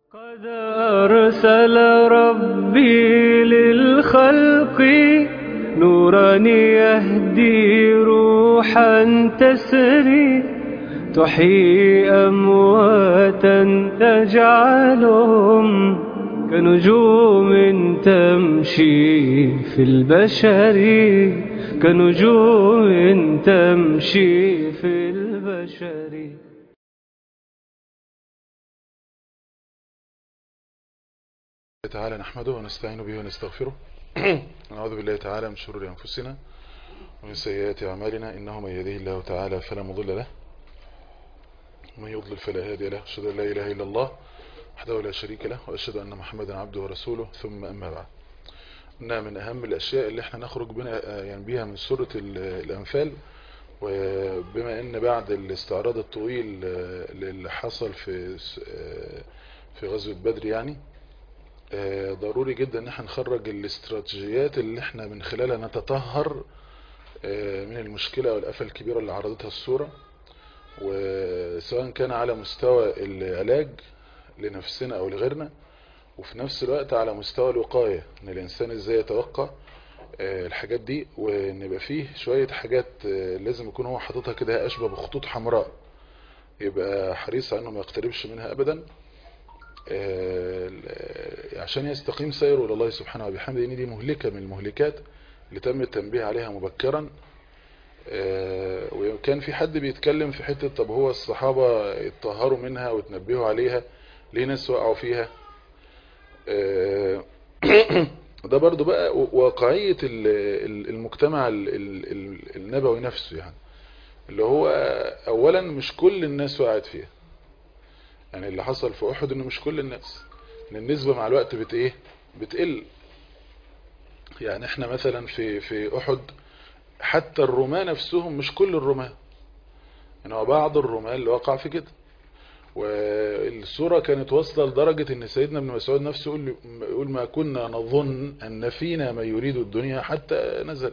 قد أرسل ربي للخلق نورا يهدي روحا تسري تحيي أمواتا تجعلهم كنجوم تمشي في البشر كنجوم تمشي في البشر تعالى نحمده ونستعين به ونستغفره ونعوذ بالله تعالى من شرور أنفسنا ومن سيئات أعمالنا إنه من يهده الله تعالى فلا مضل له ومن يضلل فلا هادي له أشهد أن لا إله إلا الله وحده لا شريك له وأشهد أن محمدا عبده ورسوله ثم أما بعد إنها من أهم الأشياء اللي احنا نخرج بنا يعني بيها من سورة الأنفال وبما أن بعد الاستعراض الطويل اللي حصل في في غزوة بدر يعني ضروري جدا ان احنا نخرج الاستراتيجيات اللي احنا من خلالها نتطهر من المشكلة والآفة الكبيرة اللي عرضتها الصورة وسواء كان على مستوى العلاج لنفسنا او لغيرنا وفي نفس الوقت على مستوى الوقاية ان الانسان ازاي يتوقع الحاجات دي وان يبقى فيه شوية حاجات لازم يكون هو حاططها كده اشبه بخطوط حمراء يبقى حريص على انه ما يقتربش منها ابدا عشان يستقيم سيره لله سبحانه وبحمده ان دي مهلكة من المهلكات اللي تم التنبيه عليها مبكرا وكان في حد بيتكلم في حتة طب هو الصحابة اتطهروا منها وتنبهوا عليها ليه ناس وقعوا فيها ده برضو بقى واقعية المجتمع النبوي نفسه يعني اللي هو اولا مش كل الناس وقعت فيها يعني اللي حصل في احد انه مش كل الناس ان النسبة مع الوقت بت ايه بتقل يعني احنا مثلا في في احد حتى الرماة نفسهم مش كل الرماة يعني هو بعض الرماة اللي وقع في كده والصورة كانت واصلة لدرجة ان سيدنا ابن مسعود نفسه يقول, يقول ما كنا نظن ان فينا ما يريد الدنيا حتى نزل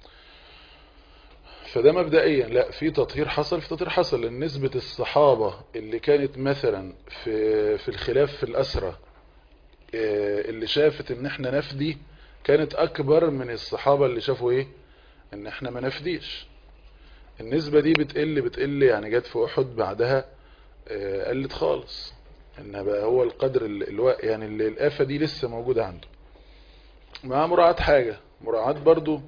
فده مبدئيا لا في تطهير حصل في تطهير حصل لان نسبة الصحابة اللي كانت مثلا في في الخلاف في الأسرة اللي شافت ان احنا نفدي كانت اكبر من الصحابة اللي شافوا ايه ان احنا ما نفديش النسبة دي بتقل بتقل يعني جت في احد بعدها قلت خالص ان بقى هو القدر اللي يعني اللي الآفة دي لسه موجودة عنده مع مراعاة حاجة مراعاة برضو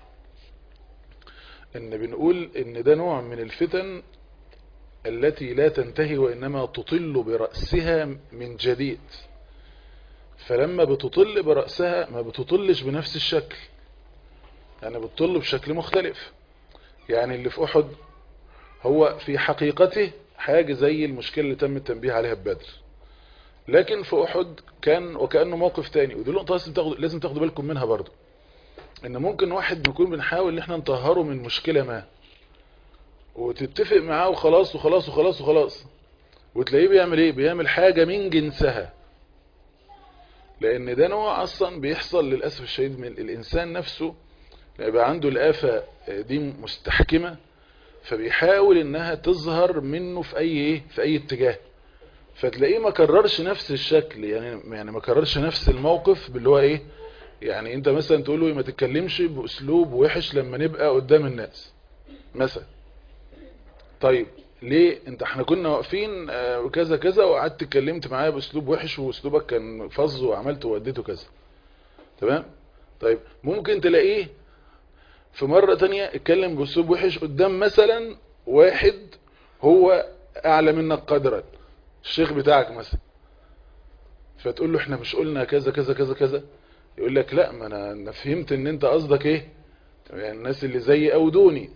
ان بنقول ان ده نوع من الفتن التي لا تنتهي وانما تطل برأسها من جديد فلما بتطل برأسها ما بتطلش بنفس الشكل يعني بتطل بشكل مختلف يعني اللي في احد هو في حقيقته حاجة زي المشكلة اللي تم التنبيه عليها ببدر لكن في احد كان وكأنه موقف تاني ودي نقطة لازم تاخدوا لازم تاخدوا بالكم منها برضو ان ممكن واحد نكون بنحاول ان احنا نطهره من مشكلة ما وتتفق معاه وخلاص وخلاص وخلاص وخلاص وتلاقيه بيعمل ايه بيعمل حاجة من جنسها لان ده نوع اصلا بيحصل للأسف الشديد من الانسان نفسه يبقى عنده الآفة دي مستحكمة فبيحاول انها تظهر منه في اي ايه في اي اتجاه فتلاقيه ما كررش نفس الشكل يعني يعني ما كررش نفس الموقف باللي هو ايه يعني انت مثلا تقول له ما تتكلمش باسلوب وحش لما نبقى قدام الناس مثلا طيب ليه انت احنا كنا واقفين كذا كذا وقعدت اتكلمت معايا باسلوب وحش واسلوبك كان فظ وعملت ووديته كذا تمام طيب ممكن تلاقيه في مرة تانية اتكلم باسلوب وحش قدام مثلا واحد هو اعلى منك قدرا الشيخ بتاعك مثلا فتقول له احنا مش قلنا كذا كذا كذا كذا يقول لك لا ما انا انا فهمت ان انت قصدك ايه يعني الناس اللي زي او دوني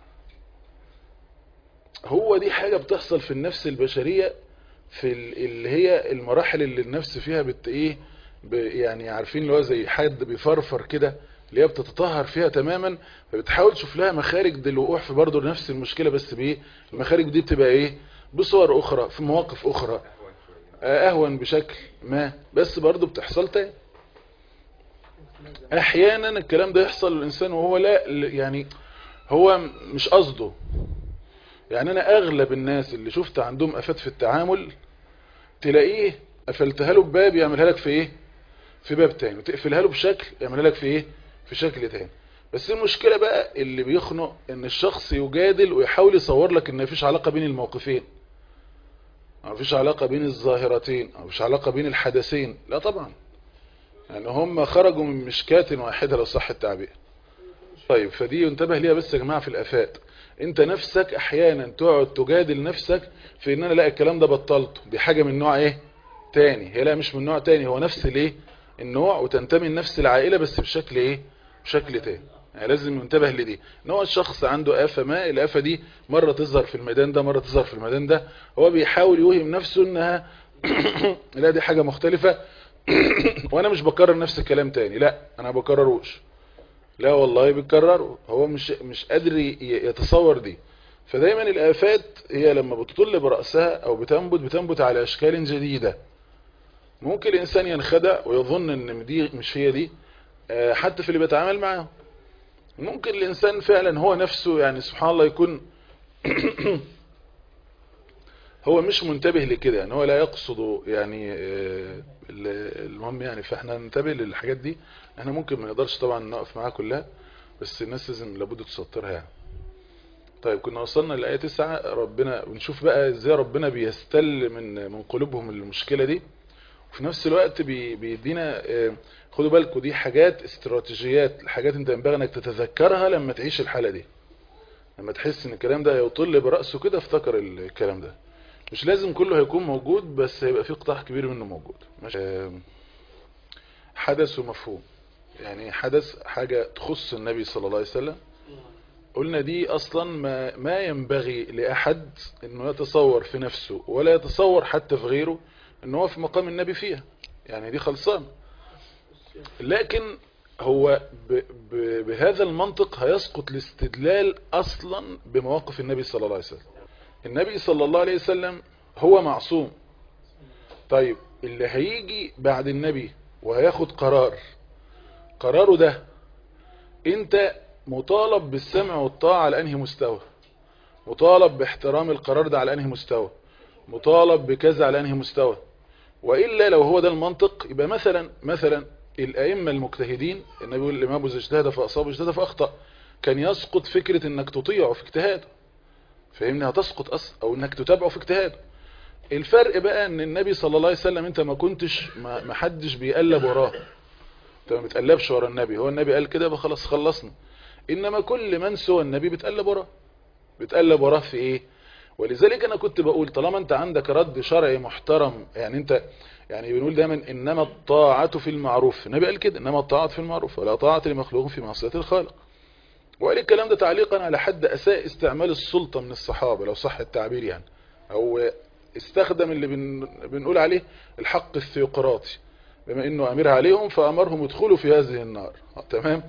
هو دي حاجة بتحصل في النفس البشرية في اللي هي المراحل اللي النفس فيها بت ايه يعني عارفين اللي هو زي حد بيفرفر كده اللي هي بتتطهر فيها تماما فبتحاول تشوف لها مخارج للوقوع في برضه نفس المشكلة بس بايه المخارج دي بتبقى ايه بصور اخرى في مواقف اخرى اهون بشكل ما بس برضه بتحصل تاني احيانا الكلام ده يحصل للانسان وهو لا يعني هو مش قصده يعني انا اغلب الناس اللي شفت عندهم افات في التعامل تلاقيه قفلتها له بباب يعملها لك في ايه في باب تاني وتقفلها له بشكل يعملها لك في ايه في شكل تاني بس المشكلة بقى اللي بيخنق ان الشخص يجادل ويحاول يصور لك ان مفيش علاقة بين الموقفين مفيش علاقة بين الظاهرتين مفيش علاقة بين الحدثين لا طبعا يعني هم خرجوا من مشكاة واحدة لو صح التعبير طيب فدي ينتبه ليها بس يا جماعة في الافات انت نفسك احيانا تقعد تجادل نفسك في ان انا لا الكلام ده بطلته دي حاجة من نوع ايه تاني هي لا مش من نوع تاني هو نفس الايه النوع وتنتمي لنفس العائلة بس بشكل ايه بشكل تاني يعني لازم ينتبه لدي ان هو الشخص عنده آفة ما الآفة دي مرة تظهر في الميدان ده مرة تظهر في الميدان ده هو بيحاول يوهم نفسه انها لا دي حاجة مختلفة وانا مش بكرر نفس الكلام تاني لا انا بكرروش لا والله بيكرره هو مش مش قادر يتصور دي فدايما الآفات هي لما بتطل برأسها او بتنبت بتنبت على اشكال جديدة ممكن الانسان ينخدع ويظن ان دي مش هي دي حتى في اللي بيتعامل معاه ممكن الانسان فعلا هو نفسه يعني سبحان الله يكون هو مش منتبه لكده يعني هو لا يقصد يعني المهم يعني فاحنا ننتبه للحاجات دي احنا ممكن ما نقدرش طبعا نقف معاها كلها بس الناس لازم لابد تسطرها يعني طيب كنا وصلنا للآية 9 ربنا ونشوف بقى ازاي ربنا بيستل من من قلوبهم المشكلة دي وفي نفس الوقت بيدينا خدوا بالكم دي حاجات استراتيجيات حاجات انت ينبغي انك تتذكرها لما تعيش الحالة دي لما تحس ان الكلام ده يطل برأسه كده افتكر الكلام ده مش لازم كله هيكون موجود بس هيبقى في قطاع كبير منه موجود ماشي حدث ومفهوم يعني حدث حاجة تخص النبي صلى الله عليه وسلم قلنا دي اصلا ما, ما ينبغي لأحد انه يتصور في نفسه ولا يتصور حتى في غيره انه هو في مقام النبي فيها يعني دي خلصان لكن هو ب ب بهذا المنطق هيسقط الاستدلال اصلا بمواقف النبي صلى الله عليه وسلم النبي صلى الله عليه وسلم هو معصوم طيب اللي هيجي بعد النبي وهياخد قرار قراره ده انت مطالب بالسمع والطاعة على انهي مستوى مطالب باحترام القرار ده على انهي مستوى مطالب بكذا على انهي مستوى وإلا لو هو ده المنطق يبقى مثلا مثلا الأئمة المجتهدين النبي يقول الإمام إذا اجتهد فأصاب اجتهد فأخطأ كان يسقط فكرة انك تطيعه في اجتهاده فاهمني هتسقط أصلا او انك تتابعه في اجتهاده الفرق بقى ان النبي صلى الله عليه وسلم انت ما كنتش ما حدش بيقلب وراه انت ما بتقلبش ورا النبي هو النبي قال كده خلاص خلصنا انما كل من سوى النبي بتقلب وراه بتقلب وراه في ايه ولذلك انا كنت بقول طالما انت عندك رد شرعي محترم يعني انت يعني بنقول دايما انما الطاعة في المعروف النبي قال كده انما الطاعة في المعروف ولا طاعة لمخلوق في معصية الخالق وقال الكلام ده تعليقا على حد اساء استعمال السلطة من الصحابة لو صح التعبير يعني او استخدم اللي بن بنقول عليه الحق الثيوقراطي بما انه امير عليهم فامرهم ادخلوا في هذه النار تمام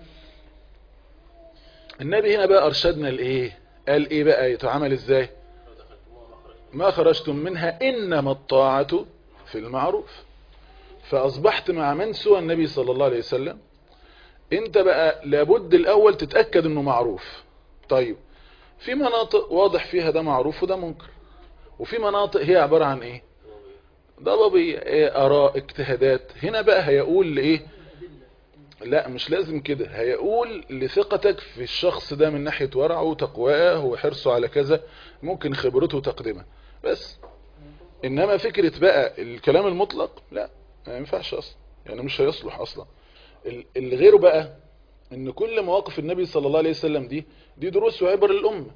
النبي هنا بقى ارشدنا لايه قال ايه بقى يتعامل ازاي ما خرجتم منها انما الطاعة في المعروف فاصبحت مع من سوى النبي صلى الله عليه وسلم انت بقى لابد الاول تتأكد انه معروف طيب في مناطق واضح فيها ده معروف وده منكر وفي مناطق هي عبارة عن ايه ضبابية ايه اراء اجتهادات هنا بقى هيقول لايه لا مش لازم كده هيقول لثقتك في الشخص ده من ناحية ورعه وتقواه وحرصه على كذا ممكن خبرته وتقدمه بس انما فكرة بقى الكلام المطلق لا ما ينفعش اصلا يعني مش هيصلح اصلا اللي غيره بقى ان كل مواقف النبي صلى الله عليه وسلم دي دي دروس وعبر للأمة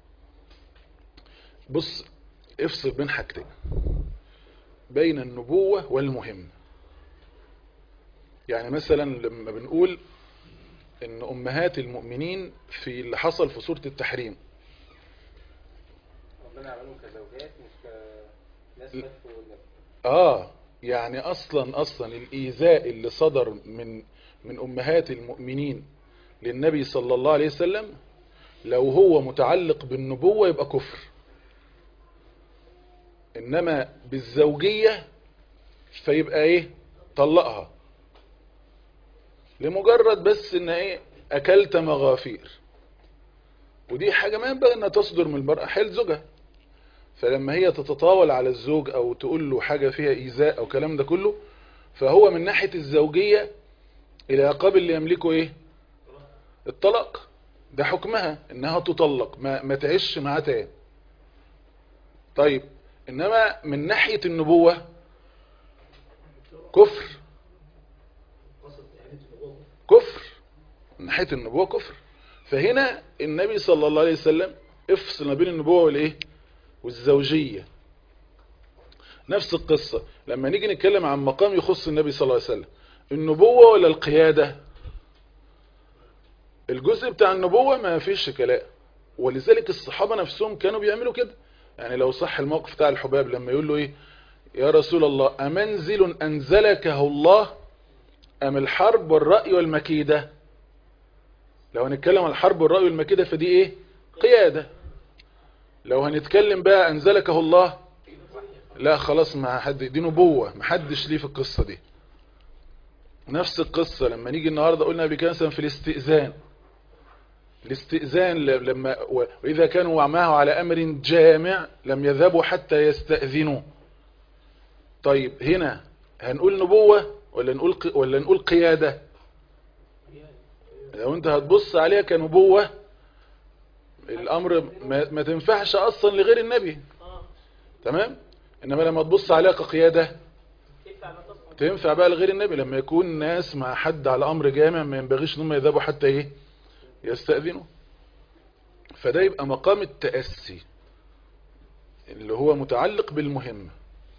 بص افصل بين حاجتين بين النبوة والمهم يعني مثلا لما بنقول ان امهات المؤمنين في اللي حصل في سورة التحريم ربنا عملهم كزوجات مش كناس مدفوا والنبي اه يعني اصلا اصلا الايذاء اللي صدر من من امهات المؤمنين للنبي صلى الله عليه وسلم لو هو متعلق بالنبوة يبقى كفر انما بالزوجية فيبقى ايه طلقها لمجرد بس ان ايه اكلت مغافير ودي حاجة ما ينبغي انها تصدر من المرأة حيل زوجها فلما هي تتطاول على الزوج او تقول له حاجة فيها ايذاء او كلام ده كله فهو من ناحية الزوجية العقاب اللي يملكه ايه الطلاق ده حكمها انها تطلق ما, ما تعيش معاه تاني طيب انما من ناحية النبوة كفر كفر من ناحية النبوة كفر فهنا النبي صلى الله عليه وسلم افصل ما بين النبوة والايه والزوجية نفس القصة لما نيجي نتكلم عن مقام يخص النبي صلى الله عليه وسلم النبوة ولا القيادة الجزء بتاع النبوة ما فيش كلام ولذلك الصحابة نفسهم كانوا بيعملوا كده يعني لو صح الموقف بتاع الحباب لما يقول له ايه يا رسول الله أمنزل أنزلكه الله أم الحرب والرأي والمكيدة لو هنتكلم عن الحرب والرأي والمكيدة فدي ايه قيادة لو هنتكلم بقى أنزلكه الله لا خلاص ما حد دي نبوة ما حدش ليه في القصة دي نفس القصة لما نيجي النهاردة قلنا بكده مثلا في الاستئذان الاستئذان لما وإذا كانوا معه على أمر جامع لم يذهبوا حتى يستأذنوا طيب هنا هنقول نبوة ولا نقول ولا نقول قيادة لو انت هتبص عليها كنبوة الأمر ما, ما تنفعش أصلا لغير النبي تمام إنما لما تبص عليها كقيادة تنفع بقى لغير النبي لما يكون ناس مع حد على أمر جامع ما ينبغيش انهم يذهبوا حتى ايه يستأذنوا فده يبقى مقام التأسي اللي هو متعلق بالمهمة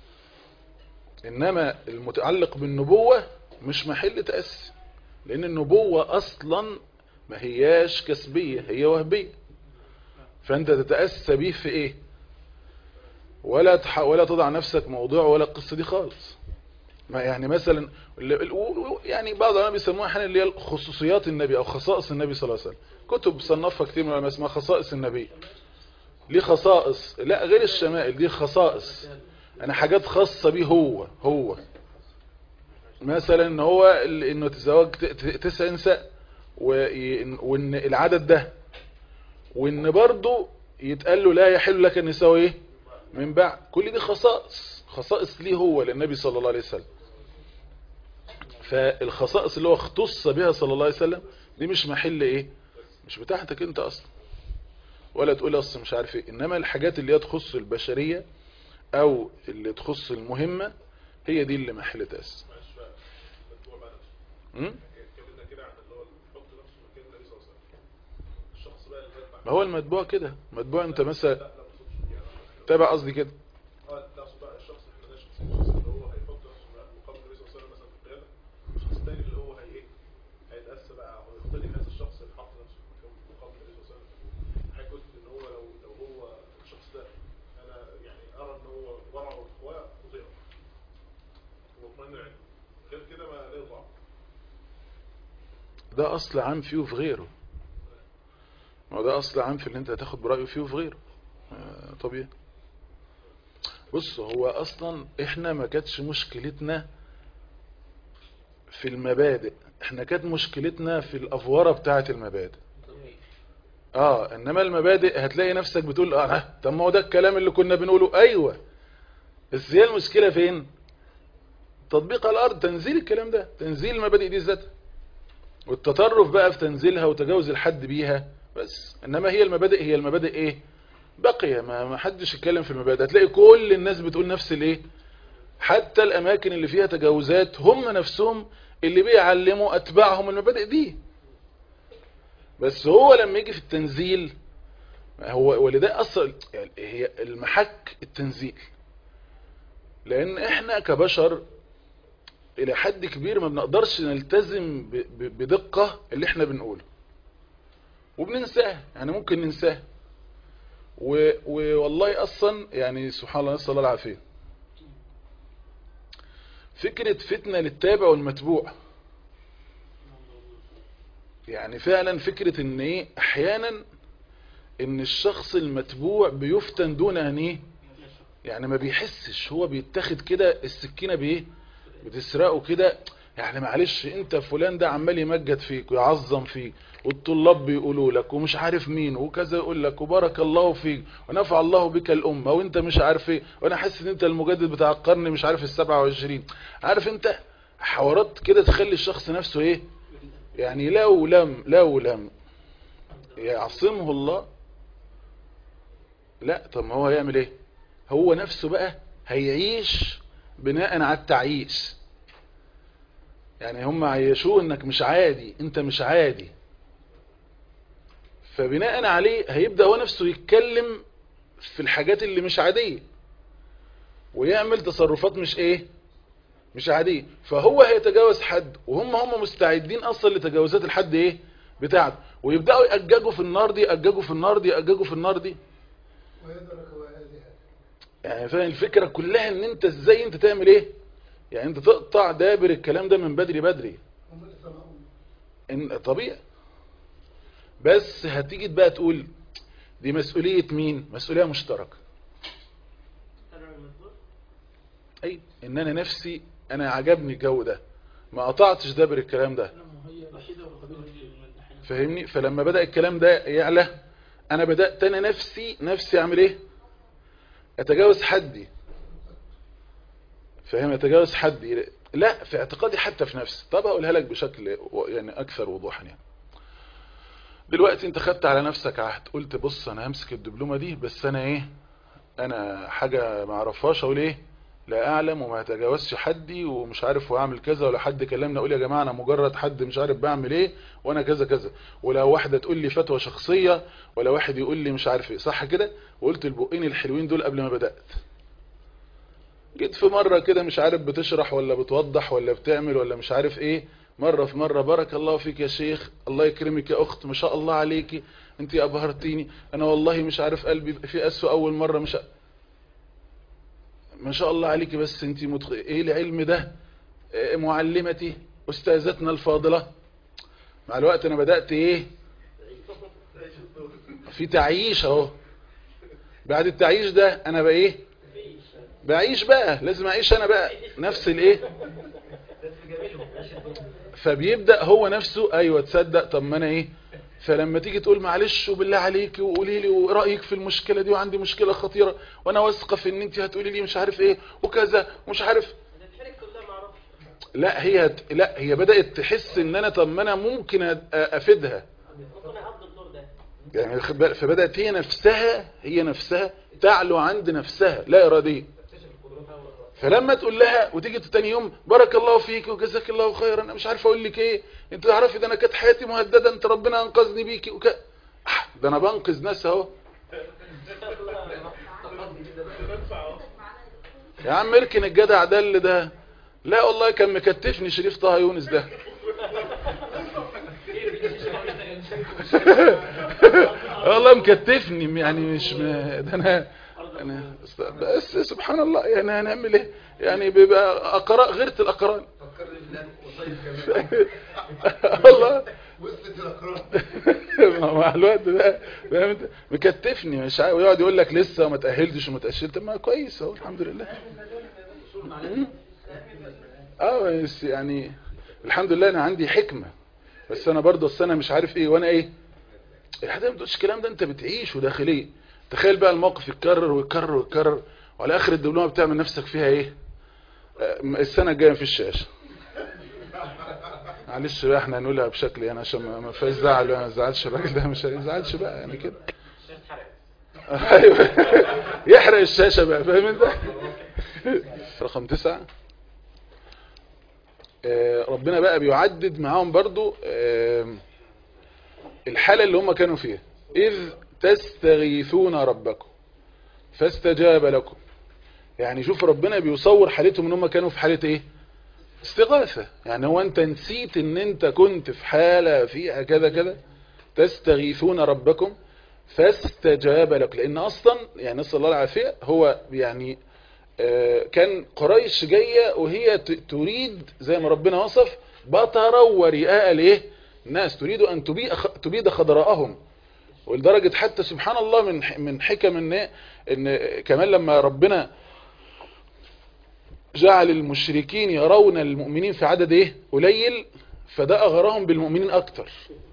إنما المتعلق بالنبوة مش محل تأسي لأن النبوة أصلا ما هياش كسبية هي وهبية فأنت تتأسى به في إيه ولا تح... ولا تضع نفسك موضوع ولا القصة دي خالص ما يعني مثلا يعني بعض العلماء بيسموها احيانا اللي هي خصوصيات النبي او خصائص النبي صلى الله عليه وسلم كتب صنفها كتير من العلماء اسمها خصائص النبي ليه خصائص لا غير الشمائل دي خصائص انا حاجات خاصة بيه هو هو مثلا ان هو انه تزوج تسع نساء وان العدد ده وان برضه يتقال له لا يحل لك النساء ايه من بعد كل دي خصائص خصائص ليه هو للنبي صلى الله عليه وسلم فالخصائص اللي هو اختص بها صلى الله عليه وسلم دي مش محل ايه مش بتاعتك انت اصلا ولا تقول اصلا مش عارف ايه انما الحاجات اللي هي تخص البشرية او اللي تخص المهمة هي دي اللي محل تأس ما هو المتبوع كده متبوع انت مثلا تابع قصدي كده ده اصل عام فيه وفي غيره ما هو ده اصل عام في اللي انت هتاخد برأيه فيه وفي غيره آه طبيعي بص هو اصلا احنا ما كانتش مشكلتنا في المبادئ احنا كانت مشكلتنا في الافوارة بتاعة المبادئ اه انما المبادئ هتلاقي نفسك بتقول اه طب ما هو ده الكلام اللي كنا بنقوله ايوه بس هي المشكلة فين تطبيق على الارض تنزيل الكلام ده تنزيل المبادئ دي ذاتها والتطرف بقى في تنزيلها وتجاوز الحد بيها بس انما هي المبادئ هي المبادئ ايه بقية ما ما حدش يتكلم في المبادئ هتلاقي كل الناس بتقول نفس الايه حتى الاماكن اللي فيها تجاوزات هم نفسهم اللي بيعلموا اتباعهم المبادئ دي بس هو لما يجي في التنزيل هو ولده اصلا يعني هي المحك التنزيل لان احنا كبشر الى حد كبير ما بنقدرش نلتزم بدقة اللي احنا بنقوله وبننساه يعني ممكن ننساه والله اصلا يعني سبحان الله نسأل الله العافية فكرة فتنة للتابع والمتبوع يعني فعلا فكرة ان ايه احيانا ان الشخص المتبوع بيفتن دون ان ايه يعني ما بيحسش هو بيتاخد كده السكينة بايه بتسرقه كده يعني معلش انت فلان ده عمال يمجد فيك ويعظم فيك والطلاب بيقولوا لك ومش عارف مين وكذا يقول لك وبارك الله فيك ونفع الله بك الأمة وانت مش عارف ايه وانا حاسس ان انت المجدد بتاع القرن مش عارف السبعة وعشرين عارف انت حوارات كده تخلي الشخص نفسه ايه يعني لو لم لو لم يعصمه الله لا طب ما هو هيعمل ايه هو نفسه بقى هيعيش بناء على التعييش يعني هم عيشوه انك مش عادي انت مش عادي فبناء عليه هيبدأ هو نفسه يتكلم في الحاجات اللي مش عادية ويعمل تصرفات مش ايه مش عادية فهو هيتجاوز حد وهم هم مستعدين اصلا لتجاوزات الحد ايه بتاعته ويبدأوا يأججوا في النار دي يأججوا في النار دي يأججوا في النار دي ويدرك وهذه يعني فاهم الفكرة كلها ان انت ازاي انت تعمل ايه يعني انت تقطع دابر الكلام ده من بدري بدري هم اللي سمعون ان طبيعي بس هتيجي بقى تقول دي مسؤولية مين مسؤولية مشتركة اي ان انا نفسي انا عجبني الجو ده ما قطعتش دابر الكلام ده فاهمني فلما بدأ الكلام ده يعلى انا بدأت انا نفسي نفسي اعمل ايه اتجاوز حدي فاهم اتجاوز حدي لا في اعتقادي حتى في نفسي طب هقولها لك بشكل و- يعني اكثر وضوحا يعني دلوقتي انت خدت على نفسك عهد قلت بص انا همسك الدبلومة دي بس انا ايه انا حاجة ما اعرفهاش اقول ايه لا اعلم وما اتجاوزش حدي ومش عارف واعمل كذا ولا حد كلمنا اقول يا جماعة انا مجرد حد مش عارف بعمل ايه وانا كذا كذا ولا واحدة تقول لي فتوى شخصية ولا واحد يقول لي مش عارف ايه صح كده وقلت البقين الحلوين دول قبل ما بدأت جيت في مرة كده مش عارف بتشرح ولا بتوضح ولا بتعمل ولا مش عارف ايه مرة في مرة بارك الله فيك يا شيخ الله يكرمك يا اخت ما شاء الله عليكي انت ابهرتيني انا والله مش عارف قلبي في اسوء اول مرة مش ما شاء الله عليكي بس انت متخ... ايه العلم ده إيه معلمتي استاذتنا الفاضلة مع الوقت انا بدأت ايه في تعييش اهو بعد التعييش ده انا بقى ايه بعيش بقى لازم اعيش انا بقى نفس الايه فبيبدأ هو نفسه ايوه تصدق طب ما انا ايه فلما تيجي تقول معلش وبالله عليك وقولي لي ورأيك في المشكلة دي وعندي مشكلة خطيرة وانا واثقه في ان انت هتقولي لي مش عارف ايه وكذا ومش عارف لا هي لا هي بدأت تحس ان انا طب ما انا ممكن أ- افيدها يعني واخد بالك؟ فبدأت هي نفسها هي نفسها تعلو عند نفسها لا إرادية فلما تقول لها وتيجي تاني يوم بارك الله فيك وجزاك الله خيرا انا مش عارف اقول لك ايه انت تعرفي ده انا كانت حياتي مهدده انت ربنا انقذني بيكي وك... آه، ده انا بنقذ ناس اهو يا عم اركن الجدع ده اللي ده لا والله كان مكتفني شريف طه يونس ده والله مكتفني يعني مش م... ده انا انا بس سبحان الله يعني هنعمل ايه يعني بيبقى اقراء غيرت الاقران فكرني بالله وصيف كمان والله وصلت الاقران مع الوقت ده فاهم انت مكتفني مش عارف ويقعد يقول لك لسه ما تاهلتش وما تاهلت ما كويس اهو الحمد لله مم. اه بس يعني الحمد لله انا عندي حكمه بس انا برضه اصل انا مش عارف ايه وانا ايه الحقيقه ما بتقولش الكلام ده انت بتعيشه داخليا تخيل بقى الموقف يتكرر ويتكرر ويتكرر وعلى اخر الدبلومه بتعمل نفسك فيها ايه آه، السنه الجايه في الشاشه معلش بقى احنا هنقولها بشكل يعني عشان ما ما فيهاش زعل ما يزعلش الراجل ده مش هيزعلش بقى يعني كده ايوه يحرق الشاشه بقى فاهم انت رقم تسعة آه، ربنا بقى بيعدد معاهم برضو آه، الحالة اللي هم كانوا فيها إذ تستغيثون ربكم فاستجاب لكم يعني شوف ربنا بيصور حالتهم ان هم كانوا في حالة ايه استغاثة يعني هو انت نسيت ان انت كنت في حالة فيها كذا كذا تستغيثون ربكم فاستجاب لك لان اصلا يعني نسأل الله العافية هو يعني آه، كان قريش جاية وهي ت- تريد زي ما ربنا وصف بطرا ورئاء الايه الناس تريد ان تبيد خ- تبيد خضراءهم ولدرجة حتى سبحان الله من ح- من حكم ان ان كمان لما ربنا جعل المشركين يرون المؤمنين في عدد ايه قليل فده اغرهم بالمؤمنين اكتر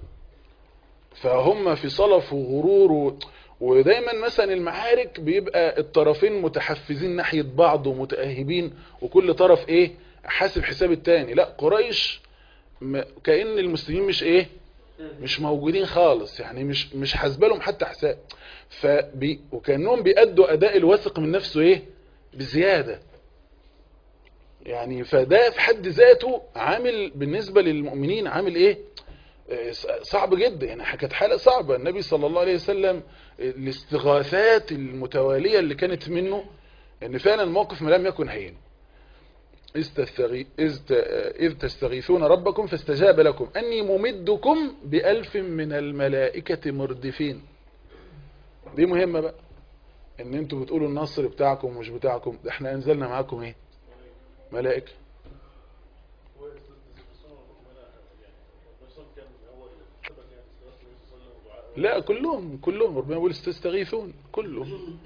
فهم في صلف وغرور و... ودايما مثلا المعارك بيبقى الطرفين متحفزين ناحية بعض ومتأهبين وكل طرف ايه حاسب حساب التاني لا قريش م... كأن المسلمين مش ايه مش موجودين خالص يعني مش مش حاسبه لهم حتى حساب فبي وكانهم بيأدوا اداء الواثق من نفسه ايه بزياده يعني فده في حد ذاته عامل بالنسبه للمؤمنين عامل ايه آه، صعب جدا يعني كانت حاله صعبه النبي صلى الله عليه وسلم الاستغاثات المتواليه اللي كانت منه ان فعلا الموقف ما لم يكن هين إذ تستغي- إذ ت- إذ تستغيثون ربكم فاستجاب لكم أني ممدكم بألف من الملائكة مردفين دي مهمة بقى ان انتوا بتقولوا النصر بتاعكم مش بتاعكم ده احنا انزلنا معاكم ايه ملائكة لا كلهم كلهم ربنا يقول تستغيثون كلهم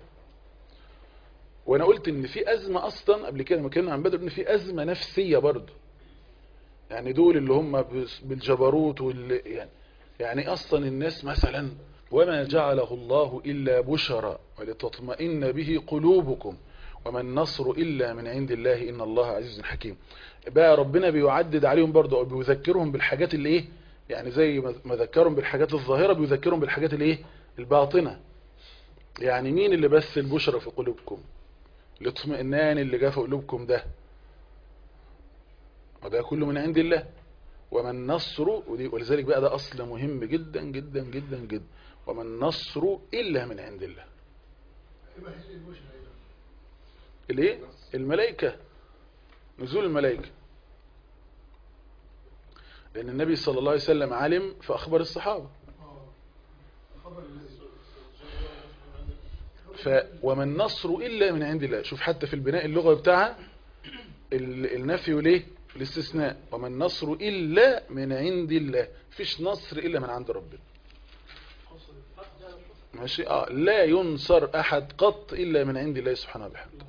وانا قلت ان في ازمه اصلا قبل كده لما اتكلمنا عن بدر ان في ازمه نفسيه برضه يعني دول اللي هم بس- بالجبروت وال يعني يعني اصلا الناس مثلا وما جعله الله الا بشرى ولتطمئن به قلوبكم وما النصر الا من عند الله ان الله عزيز حكيم بقى ربنا بيعدد عليهم برضه او بيذكرهم بالحاجات اللي ايه يعني زي ما ما ذكرهم بالحاجات الظاهره بيذكرهم بالحاجات الايه الباطنه يعني مين اللي بث البشرى في قلوبكم الاطمئنان اللي جاء في قلوبكم ده وده كله من عند الله وما النصر ودي- ولذلك بقى ده أصل مهم جدا جدا جدا جدا وما النصر إلا من عند الله يبقى هي البشرى أيضا الايه الملائكة نزول الملائكة لأن النبي صلى الله عليه وسلم علم فأخبر الصحابة اه خبر الذي ف وما النصر إلا من عند الله شوف حتى في البناء اللغوي بتاعها ال- النفي وليه الاستثناء وما النصر إلا من عند الله فيش نصر إلا من عند ربنا ماشي اه لا ينصر أحد قط إلا من عند الله سبحانه وبحمده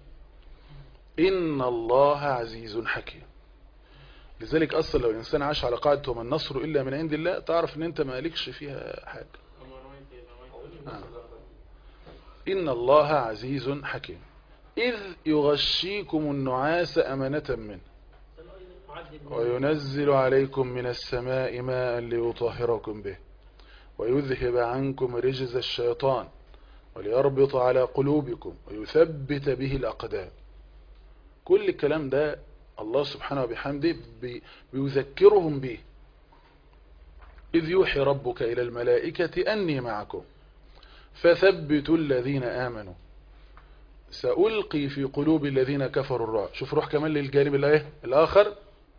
إن الله عزيز حكيم لذلك أصلا لو الإنسان عاش على قاعدة وما النصر إلا من عند الله تعرف إن أنت مالكش فيها حاجة آه. إن الله عزيز حكيم إذ يغشيكم النعاس أمنة منه وينزل عليكم من السماء ماء ليطهركم به ويذهب عنكم رجز الشيطان وليربط على قلوبكم ويثبت به الأقدام كل الكلام ده الله سبحانه وبحمده بي- بيذكرهم به إذ يوحي ربك إلى الملائكة أني معكم فثبتوا الذين آمنوا سألقي في قلوب الذين كفروا الرعب شوف روح كمان للجانب الايه الآخر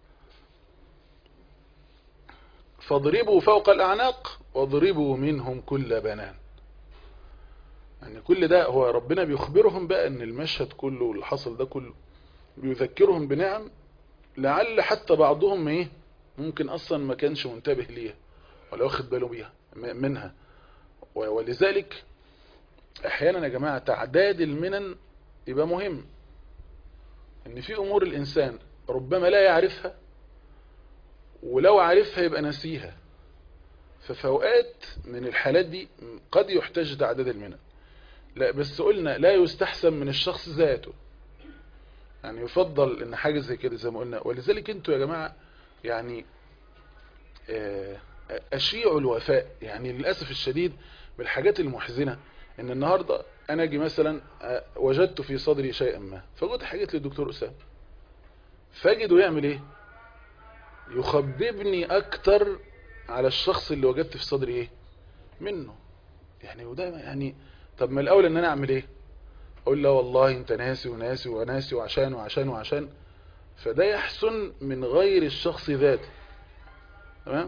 فاضربوا فوق الأعناق واضربوا منهم كل بنان يعني كل ده هو ربنا بيخبرهم بقى ان المشهد كله واللي حصل ده كله بيذكرهم بنعم لعل حتى بعضهم ايه ممكن اصلا ما كانش منتبه ليها ولا واخد باله بيها م- منها و- ولذلك احيانا يا جماعة تعداد المنن يبقى مهم ان في امور الانسان ربما لا يعرفها ولو عارفها يبقى نسيها ففي اوقات من الحالات دي قد يحتاج تعداد المنن لا بس قلنا لا يستحسن من الشخص ذاته يعني يفضل ان حاجة زي كده زي ما قلنا ولذلك انتوا يا جماعة يعني آه، اشيعوا الوفاء يعني للأسف الشديد من الحاجات المحزنة ان النهاردة انا اجي مثلا آه، وجدت في صدري شيئا ما فقلت حاجات للدكتور اسامه فاجده يعمل ايه يخببني اكتر على الشخص اللي وجدت في صدري ايه منه يعني وده يعني طب ما الاول ان انا اعمل ايه اقول لا والله انت ناسي وناسي وناسي وعشان وعشان وعشان فده يحسن من غير الشخص ذاته تمام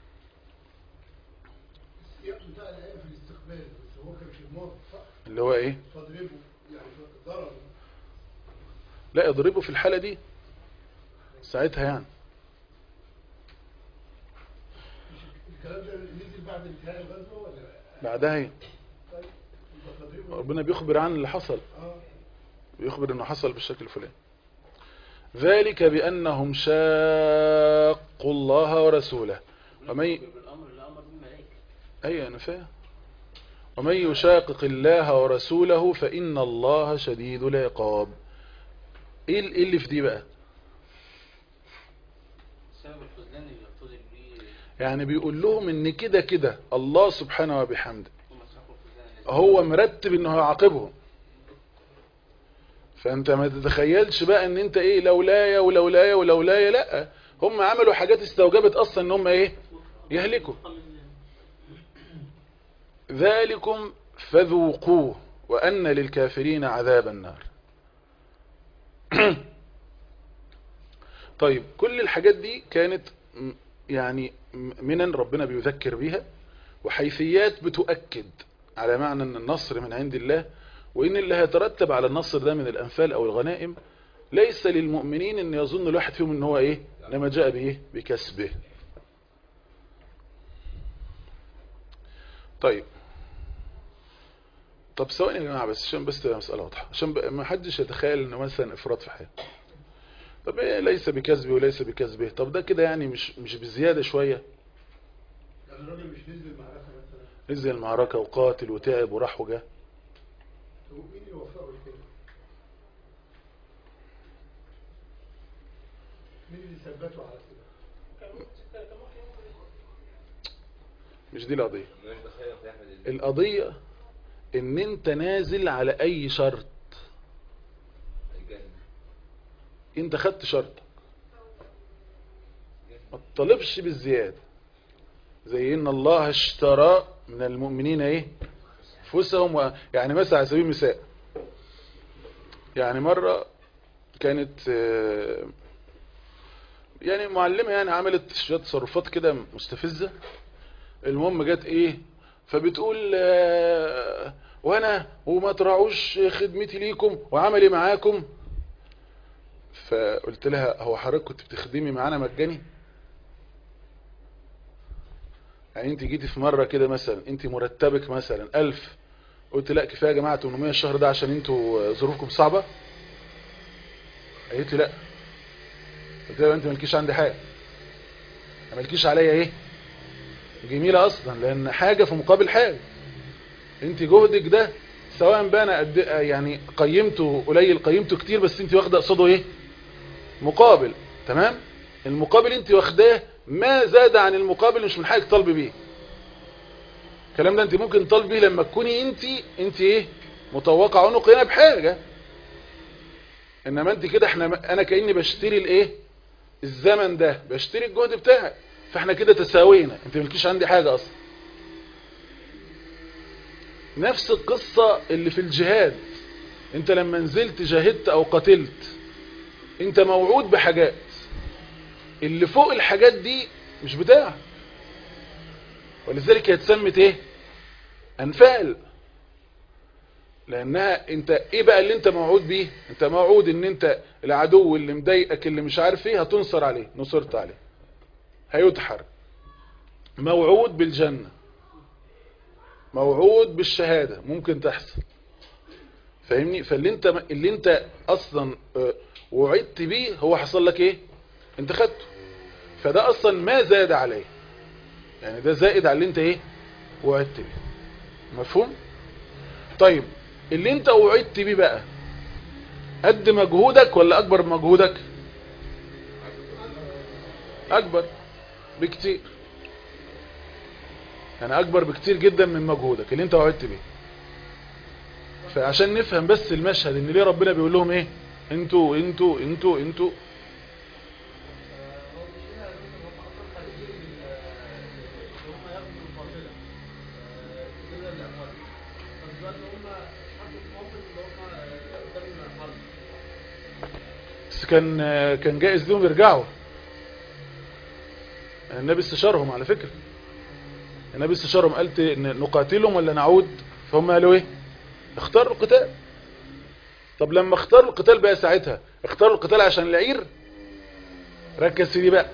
السياق بتاع الآية في الاستقبال بس هو كان في الماضي صح؟ اللي هو ايه فاضربه يعني ضرب لا يضربه في الحالة دي ساعتها يعني الكلام ده نزل بعد انتهاء الغزوة ولا بعدها ايه طيب يبقى فاضربه ربنا بيخبر عن اللي حصل اه بيخبر انه حصل بالشكل الفلاني ذلك بانهم شاقوا الله ورسوله ومن بالامر اللي امر به الملائكه ايوه انا فاهم ومن يشاقق الله ورسوله فان الله شديد العقاب ايه ال- إيه اللي في دي بقى سبب الخذلان اللي يقتضي به يعني بيقول لهم ان كده كده الله سبحانه وبحمده هم صحوا الخذلان الذي هو مرتب انه هيعاقبهم فانت ما تتخيلش بقى ان انت ايه لولايا ولولايا ولولايا لا هم عملوا حاجات استوجبت اصلا ان هم ايه يهلكوا ذلكم فذوقوه وان للكافرين عذاب النار طيب كل الحاجات دي كانت م- يعني م- منن ربنا بيذكر بيها وحيثيات بتؤكد على معنى ان النصر من عند الله وان اللي هيترتب على النصر ده من الانفال او الغنائم ليس للمؤمنين ان يظن الواحد فيهم ان هو ايه لما جاء بايه بكسبه طيب طب ثواني يا جماعه بس عشان بس تبقى مساله واضحه عشان بقى ما حدش يتخيل انه مثلا افراط في حاجه طب ايه ليس بكسبه وليس بكسبه طب ده كده يعني مش مش بزياده شويه يعني الراجل مش نزل المعركة مثلا نزل المعركه وقاتل وتعب وراح وجا هو مين اللي وفقه لكده؟ مين اللي ثبته على كده؟ مش دي القضيه القضيه ان انت نازل على اي شرط انت خدت شرطك ما تطالبش بالزيادة زي ان الله اشترى من المؤمنين ايه انفسهم و... يعني مثلا على سبيل المثال يعني مرة كانت آه، يعني معلمة يعني عملت شوية تصرفات كده مستفزة المهم جت ايه فبتقول آه، وانا وما تراعوش خدمتي ليكم وعملي معاكم فقلت لها هو حضرتك كنت بتخدمي معانا مجاني يعني انت جيتي في مرة كده مثلا انت مرتبك مثلا ألف قلت لا كفاية يا جماعة 800 الشهر ده عشان انتوا ظروفكم صعبة قالت لي لا قلت لها انت مالكيش عندي حاجة ما مالكيش عليا ايه جميلة اصلا لان حاجة في مقابل حاجة انت جهدك ده سواء بقى انا قد يعني قيمته قليل قيمته كتير بس انت واخده قصاده ايه مقابل تمام المقابل انت واخداه ما زاد عن المقابل مش من حاجه طالب بيه الكلام ده انت ممكن طالب بيه لما تكوني انت انت ايه متوقع عنق هنا بحاجه انما انت كده احنا انا كاني بشتري الايه الزمن ده بشتري الجهد بتاعك فاحنا كده تساوينا انت ملكيش عندي حاجه اصلا نفس القصة اللي في الجهاد انت لما نزلت جاهدت او قتلت انت موعود بحاجات اللي فوق الحاجات دي مش بتاعك ولذلك هي اتسمت ايه انفال لانها انت ايه بقى اللي انت موعود بيه انت موعود ان انت العدو اللي مضايقك اللي مش عارف ايه هتنصر عليه نصرت عليه هيدحر موعود بالجنة موعود بالشهادة ممكن تحصل فاهمني فاللي انت اللي انت اصلا اه، وعدت بيه هو حصل لك ايه انت خدته فده اصلا ما زاد عليه يعني ده زائد على اللي انت ايه وعدت بيه مفهوم طيب اللي انت وعدت بيه بقى قد مجهودك ولا اكبر من مجهودك اكبر بكتير يعني اكبر بكتير جدا من مجهودك اللي انت وعدت بيه فعشان نفهم بس المشهد ان ليه ربنا بيقول لهم ايه انتوا انتوا انتوا انتوا بس كان كان جائز لهم يرجعوا النبي استشارهم على فكرة النبي استشارهم قالت إن نقاتلهم ولا نعود فهم قالوا ايه اختاروا القتال طب لما اختاروا القتال بقى ساعتها اختاروا القتال عشان العير ركز في دي بقى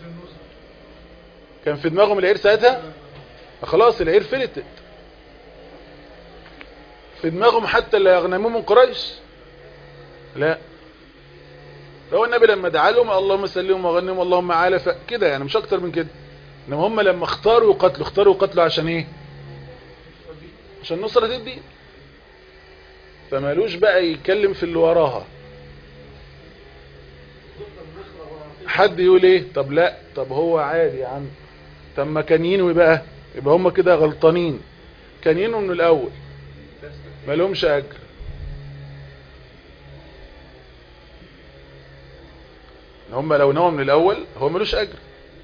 كان في دماغهم العير ساعتها خلاص العير فلتت في دماغهم حتى اللي يغنموه من قريش لا لو النبي لما دعا لهم اللهم سلمهم وغنهم اللهم عالى كده يعني مش اكتر من كده انما هم لما اختاروا يقتلوا اختاروا يقتلوا عشان ايه عشان نصرة الدين فمالوش بقى يتكلم في اللي وراها حد يقول ايه طب لا طب هو عادي يا عم طب ما كان ينوي بقى يبقى هم كده غلطانين كان ينوي من الاول ما لهمش اجر هم لو نوى من الاول هو ملوش اجر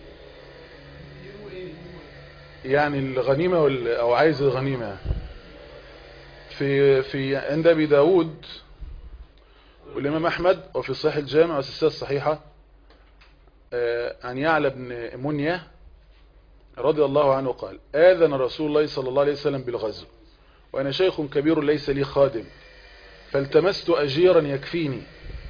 يعني الغنيمة وال... او عايز الغنيمة في في عند ابي داود والامام احمد وفي صحيح الجامع والسلسله الصحيحه آه، عن يعلى بن منيه رضي الله عنه قال آذن رسول الله صلى الله عليه وسلم بالغزو وأنا شيخ كبير ليس لي خادم فالتمست أجيرا يكفيني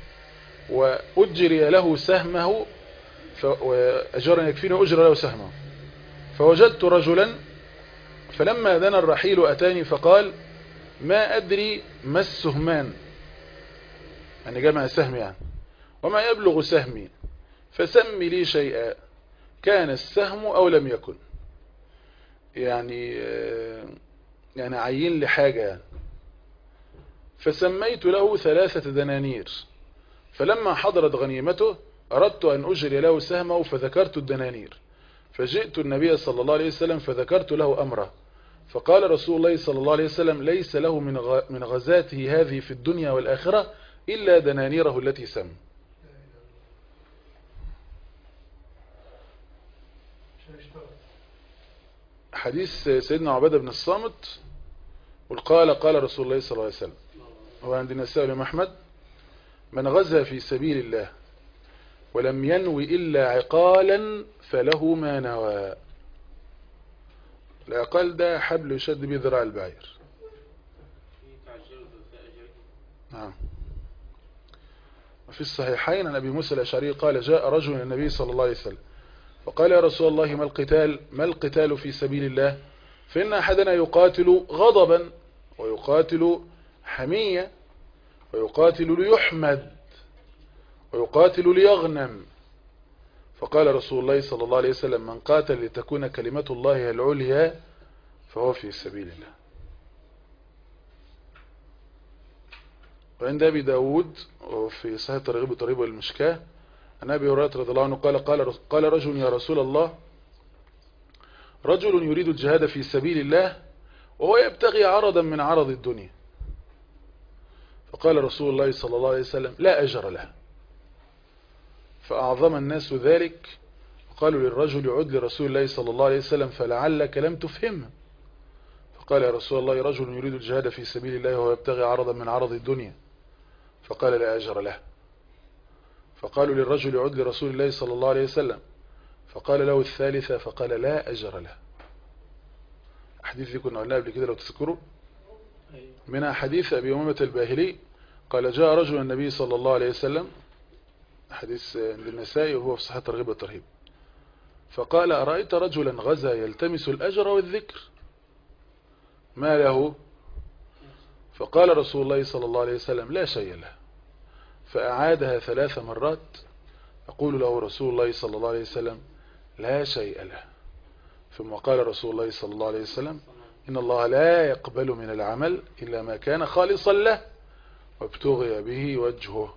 وأجري له سهمه ف... وأجيرا يكفيني وأجري له سهمه فوجدت رجلا فلما دنا الرحيل أتاني فقال ما أدري ما السهمان يعني جمع سهم يعني وما يبلغ سهمي فسم لي شيئا كان السهم أو لم يكن يعني يعني عين لي حاجة يعني فسميت له ثلاثة دنانير فلما حضرت غنيمته أردت أن أجري له سهمه فذكرت الدنانير فجئت النبي صلى الله عليه وسلم فذكرت له أمره فقال رسول الله صلى الله عليه وسلم ليس له من من غزاته هذه في الدنيا والآخرة إلا دنانيره التي سم حديث سيدنا عبادة بن الصامت والقال قال رسول الله صلى الله عليه وسلم هو عند النساء الإمام أحمد من غزا في سبيل الله ولم ينوي إلا عقالا فله ما نوى العقال ده حبل يشد به ذراع البعير نعم وفي الصحيحين عن أبي موسى الأشعري قال جاء رجل إلى النبي صلى الله عليه وسلم فقال يا رسول الله ما القتال ما القتال في سبيل الله فإن أحدنا يقاتل غضبا ويقاتل حمية ويقاتل ليحمد ويقاتل ليغنم فقال رسول الله صلى الله عليه وسلم من قاتل لتكون كلمة الله العليا فهو في سبيل الله وعند أبي داود وفي صحيح ترغيب الترغيب والمشكاه عن أبي هريرة رضي الله عنه قال قال قال رجل يا رسول الله رجل يريد الجهاد في سبيل الله وهو يبتغي عرضا من عرض الدنيا فقال رسول الله صلى الله عليه وسلم لا أجر له فأعظم الناس ذلك قالوا للرجل عد لرسول الله صلى الله عليه وسلم فلعلك لم تفهمه فقال يا رسول الله رجل يريد الجهاد في سبيل الله وهو يبتغي عرضا من عرض الدنيا فقال لا أجر له فقالوا للرجل عد لرسول الله صلى الله عليه وسلم فقال له الثالثة فقال لا أجر له حديث دي كنا قلنا قبل كده لو تذكروا منها حديث أبي أمامة الباهلي قال جاء رجل النبي صلى الله عليه وسلم حديث عند النسائي وهو في صحيح ترغيب والترهيب فقال أرأيت رجلا غزا يلتمس الأجر والذكر ما له فقال رسول الله صلى الله عليه وسلم لا شيء له فأعادها ثلاث مرات يقول له رسول الله صلى الله عليه وسلم لا شيء له ثم قال رسول الله صلى الله عليه وسلم إن الله لا يقبل من العمل إلا ما كان خالصا له وابتغي به وجهه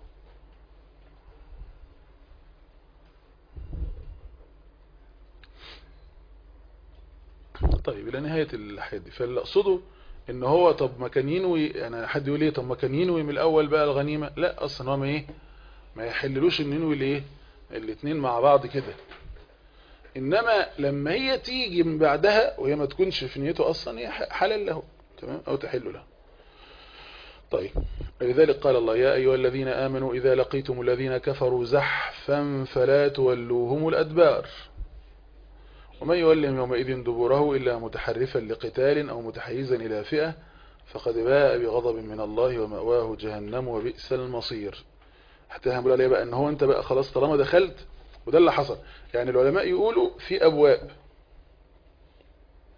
طيب إلى نهاية الحياة دي فاللي أقصده إن هو طب ما كان ينوي يعني حد يقول إيه طب ما كان ينوي من الأول بقى الغنيمة لا أصلا هو ما إيه ما يحللوش إن ينوي الإيه الاتنين مع بعض كده إنما لما هي تيجي من بعدها وهي ما تكونش في نيته أصلا هي حلال له تمام أو تحل له طيب لذلك قال الله يا أيها الذين آمنوا إذا لقيتم الذين كفروا زحفا فلا تولوهم الأدبار ومن يولهم يومئذ دبره إلا متحرفا لقتال أو متحيزا إلى فئة فقد باء بغضب من الله ومأواه جهنم وبئس المصير حتى هنقول عليه بقى ان هو انت بقى خلاص طالما دخلت وده اللي حصل يعني العلماء يقولوا في أبواب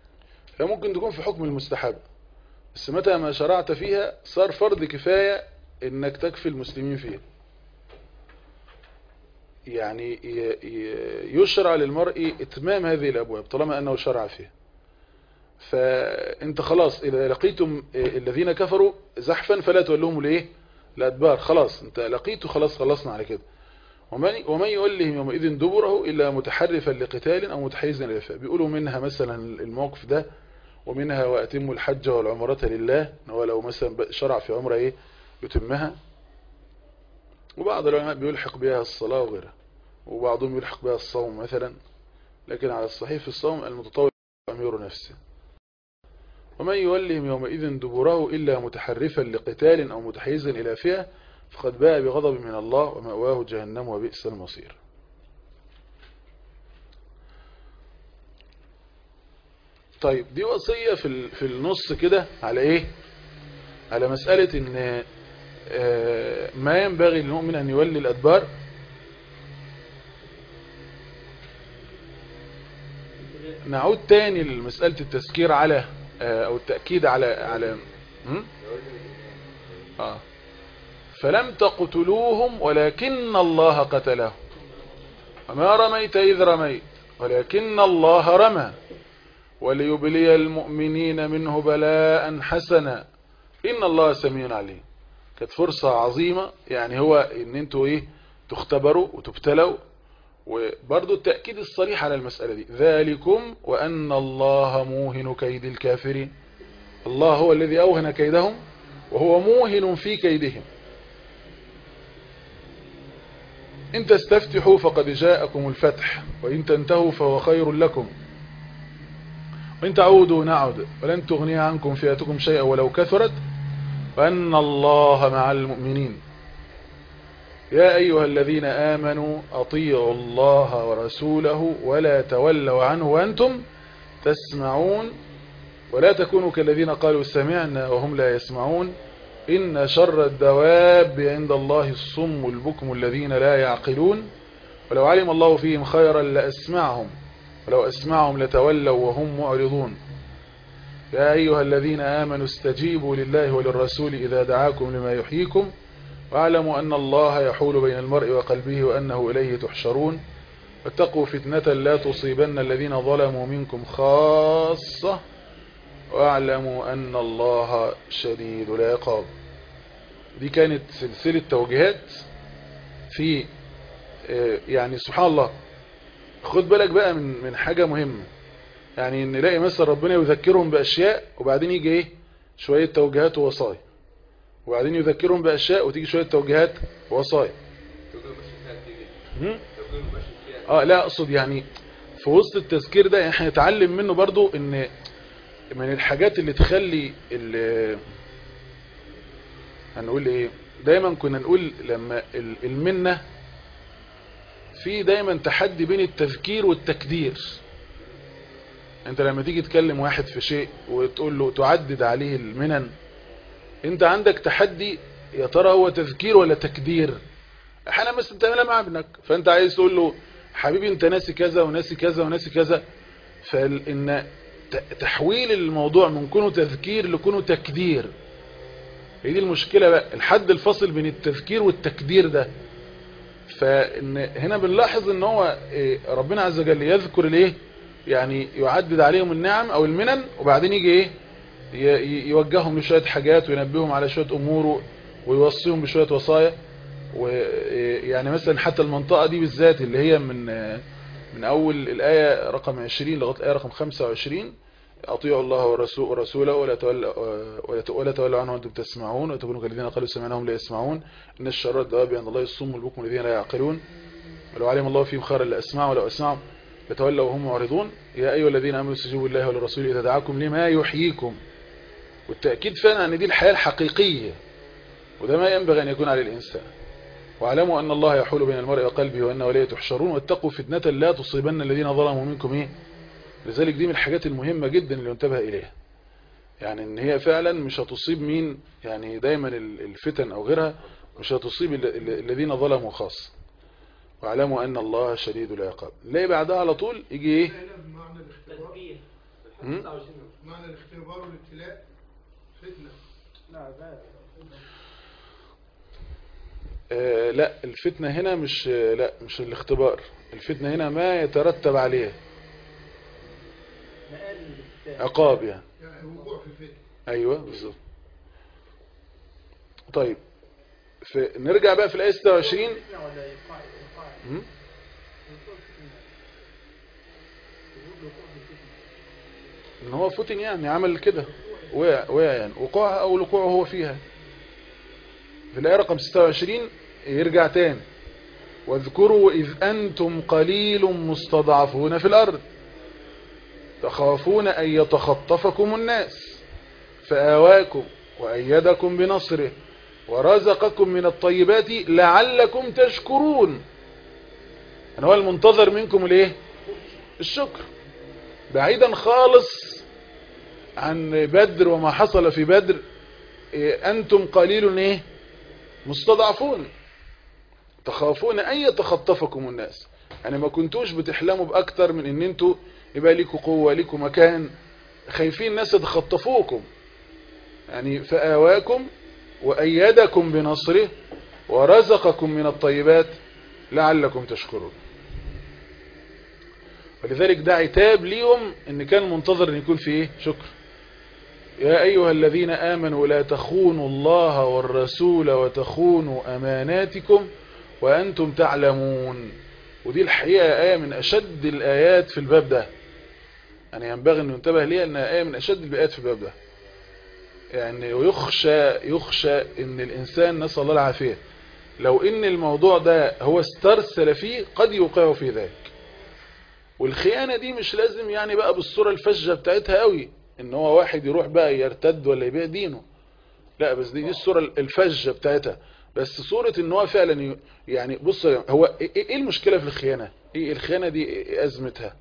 فممكن تكون في حكم المستحب بس متى ما شرعت فيها صار فرض كفاية انك تكفي المسلمين فيه يعني ي- ي- يشرع للمرء اتمام هذه الابواب طالما انه شرع فيها فانت خلاص اذا لقيتم الذين كفروا زحفا فلا تولوهم الايه الادبار خلاص انت لقيته خلاص خلصنا على كده ومن ومن يولهم يومئذ دبره الا متحرفا لقتال او متحيزا الى فئة بيقولوا منها مثلا الموقف ده ومنها واتموا الحج والعمرة لله إن هو لو مثلا شرع في عمره ايه يتمها وبعض العلماء بيلحق بها الصلاة وغيرها وبعضهم يلحق بها الصوم مثلا لكن على الصحيح في الصوم المتطوع أمير نفسه ومن يولهم يومئذ دبره إلا متحرفا لقتال أو متحيزا إلى فئة فقد باء بغضب من الله ومأواه جهنم وبئس المصير طيب دي وصية في ال- في النص كده على ايه على مسألة ان آه، ما ينبغي للمؤمن ان يولي الادبار نعود تاني لمسألة التذكير على آه، او التأكيد على على م? آه. فلم تقتلوهم ولكن الله قتلهم وما رميت إذ رميت ولكن الله رمى وليبلي المؤمنين منه بلاء حسنا إن الله سميع عليم كانت فرصة عظيمة يعني هو ان انتوا ايه تختبروا وتبتلوا وبرضو التأكيد الصريح على المسألة دي ذلكم وأن الله موهن كيد الكافرين الله هو الذي أوهن كيدهم وهو موهن في كيدهم إن تستفتحوا فقد جاءكم الفتح وإن تنتهوا فهو خير لكم وإن تعودوا نعد ولن تغني عنكم فئتكم شيئا ولو كثرت وأن الله مع المؤمنين يا أيها الذين آمنوا أطيعوا الله ورسوله ولا تولوا عنه وأنتم تسمعون ولا تكونوا كالذين قالوا سمعنا وهم لا يسمعون إن شر الدواب عند الله الصم البكم الذين لا يعقلون ولو علم الله فيهم خيرا لأسمعهم ولو أسمعهم لتولوا وهم معرضون يا أيها الذين آمنوا استجيبوا لله وللرسول إذا دعاكم لما يحييكم واعلموا أن الله يحول بين المرء وقلبه وأنه إليه تحشرون واتقوا فتنة لا تصيبن الذين ظلموا منكم خاصة واعلموا أن الله شديد العقاب دي كانت سلسلة توجيهات في آه، يعني سبحان الله خد بالك بقى من من حاجة مهمة يعني نلاقي مثلا ربنا يذكرهم بأشياء وبعدين يجي ايه شوية توجيهات ووصايا وبعدين يذكرهم بأشياء وتيجي شوية توجيهات ووصايا هم؟ اه لا اقصد يعني في وسط التذكير ده احنا نتعلم منه برضو ان من الحاجات اللي تخلي ال- هنقول ايه دايما كنا نقول لما ال- المنة في دايما تحدي بين التذكير والتكدير انت لما تيجي تكلم واحد في شيء وتقول له تعدد عليه المنن انت عندك تحدي يا ترى هو تذكير ولا تكدير احيانا مثلا تعملها مع ابنك فانت عايز تقول له حبيبي انت ناسي كذا وناسي كذا وناسي كذا فان ت- تحويل الموضوع من كونه تذكير لكونه تكدير هي دي المشكلة بقى الحد الفاصل بين التذكير والتكدير ده فان هنا بنلاحظ ان هو إيه، ربنا عز وجل يذكر الايه يعني يعدد عليهم النعم او المنن وبعدين يجي ايه ي- ي- يوجههم لشوية حاجات وينبههم على شوية امور ويوصيهم بشوية وصايا ويعني مثلا حتى المنطقة دي بالذات اللي هي من من اول الآية رقم 20 لغاية الآية رقم 25 اطيعوا الله والرسول ورسوله ولا تولوا ولا ت- ولا تولوا عنه وانتم تسمعون وتكونوا كالذين قالوا سمعناهم لا يسمعون ان الشر الدواب عند الله الصم البكم الذين لا يعقلون ولو علم الله فيهم خيرا لاسمعوا ولو اسمعوا لتولوا وهم معرضون يا ايها الذين امنوا استجيبوا لله وللرسول اذا دعاكم لما يحييكم والتاكيد فعلا ان دي الحياه الحقيقيه وده ما ينبغي ان يكون على الانسان واعلموا ان الله يحول بين المرء وقلبه وانه اليه تحشرون واتقوا فتنه لا تصيبن الذين ظلموا منكم ايه لذلك دي من الحاجات المهمة جدا اللي ينتبه إليها يعني ان هي فعلا مش هتصيب مين يعني دايما ال- الفتن او غيرها مش هتصيب ال- ال- الذين ظلموا خاص واعلموا ان الله شديد العقاب نلاقي بعدها على طول يجي ايه هنا بمعنى الاختبار تذكير مم؟ معنى الاختبار والابتلاء فتنة آه لا الفتنة هنا مش آه لا مش الاختبار الفتنة هنا ما يترتب عليه مقال الاستفتاء عقاب يعني يعني وقوع في الفتن ايوه بالظبط طيب في نرجع بقى في الايه 26 ولا يقع يقع م? ان هو فتن يعني عمل كده وقع وقع يعني وقوعها او وقوعه هو فيها في الايه رقم 26 يرجع تاني واذكروا اذ انتم قليل مستضعفون في الارض تخافون ان يتخطفكم الناس فآواكم وأيدكم بنصره ورزقكم من الطيبات لعلكم تشكرون أنا هو المنتظر منكم الايه الشكر بعيدا خالص عن بدر وما حصل في بدر إيه، أنتم قليل ايه مستضعفون تخافون أن يتخطفكم الناس يعني ما كنتوش بتحلموا بأكتر من ان انتوا يبقى ليكوا قوة ليكوا مكان خايفين الناس يتخطفوكم يعني فآواكم وأيدكم بنصره ورزقكم من الطيبات لعلكم تشكرون ولذلك ده عتاب ليهم ان كان منتظر ان يكون في ايه شكر يا ايها الذين امنوا لا تخونوا الله والرسول وتخونوا اماناتكم وانتم تعلمون ودي الحقيقة ايه من اشد الايات في الباب ده يعني ينبغي ان ينتبه ليها انها ايه من اشد الايات في الباب ده يعني ويخشى يخشى ان الانسان نسأل الله العافية لو ان الموضوع ده هو استرسل فيه قد يوقعه في ذلك والخيانة دي مش لازم يعني بقى بالصورة الفجة بتاعتها قوي ان هو واحد يروح بقى يرتد ولا يبيع دينه لا بس دي, دي الصورة الفجة بتاعتها بس صورة ان هو فعلا ي- يعني بص هو ايه إيه المشكلة في الخيانة ايه الخيانة دي ايه ازمتها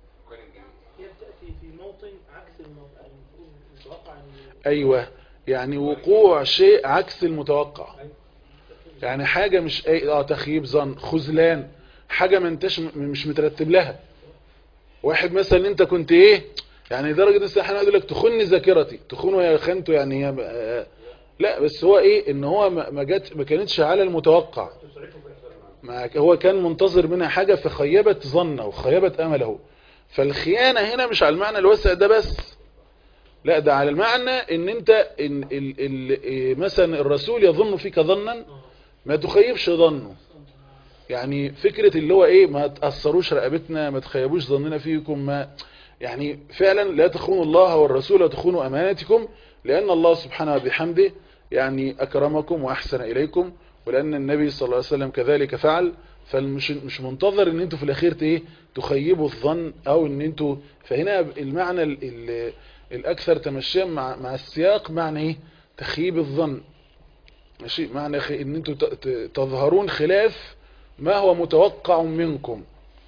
هي بتأتي في موطن عكس الموطن المفروض المتوقع ان ايوه يعني وقوع شيء عكس المتوقع يعني حاجة مش اي اه تخييب ظن خذلان حاجة ما انتش م- مش مترتب لها واحد مثلا انت كنت ايه يعني درجة الناس احيانا يقول لك تخني ذاكرتي تخونه يا خنته يعني هي آه، لا بس هو ايه ان هو ما ما جت ما كانتش على المتوقع ما هو كان منتظر منها حاجة فخيبت ظنه وخيبت امله فالخيانة هنا مش على المعنى الواسع ده بس لا ده على المعنى ان انت إن ال ال إيه مثلا الرسول يظن فيك ظنا ما تخيبش ظنه يعني فكرة اللي هو ايه ما تأثروش رقبتنا ما تخيبوش ظننا فيكم ما يعني فعلا لا تخونوا الله والرسول وتخونوا اماناتكم لان الله سبحانه وبحمده يعني اكرمكم واحسن اليكم ولان النبي صلى الله عليه وسلم كذلك فعل فمش مش منتظر ان انتوا في الاخير ايه تخيبوا الظن او ان انتوا فهنا المعنى ال ال الاكثر تمشيا مع مع السياق معنى ايه تخييب الظن ماشي معنى خ- ان انتوا ت- ت- تظهرون خلاف ما هو متوقع منكم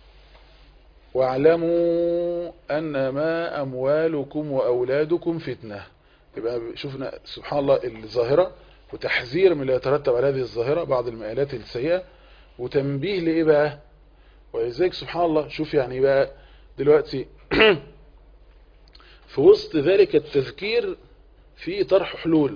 واعلموا انما اموالكم واولادكم فتنه يبقى شفنا سبحان الله الظاهره وتحذير من اللي يترتب على هذه الظاهره بعض المآلات السيئه وتنبيه لايه بقى ولذلك سبحان الله شوف يعني بقى دلوقتي في وسط ذلك التذكير في طرح حلول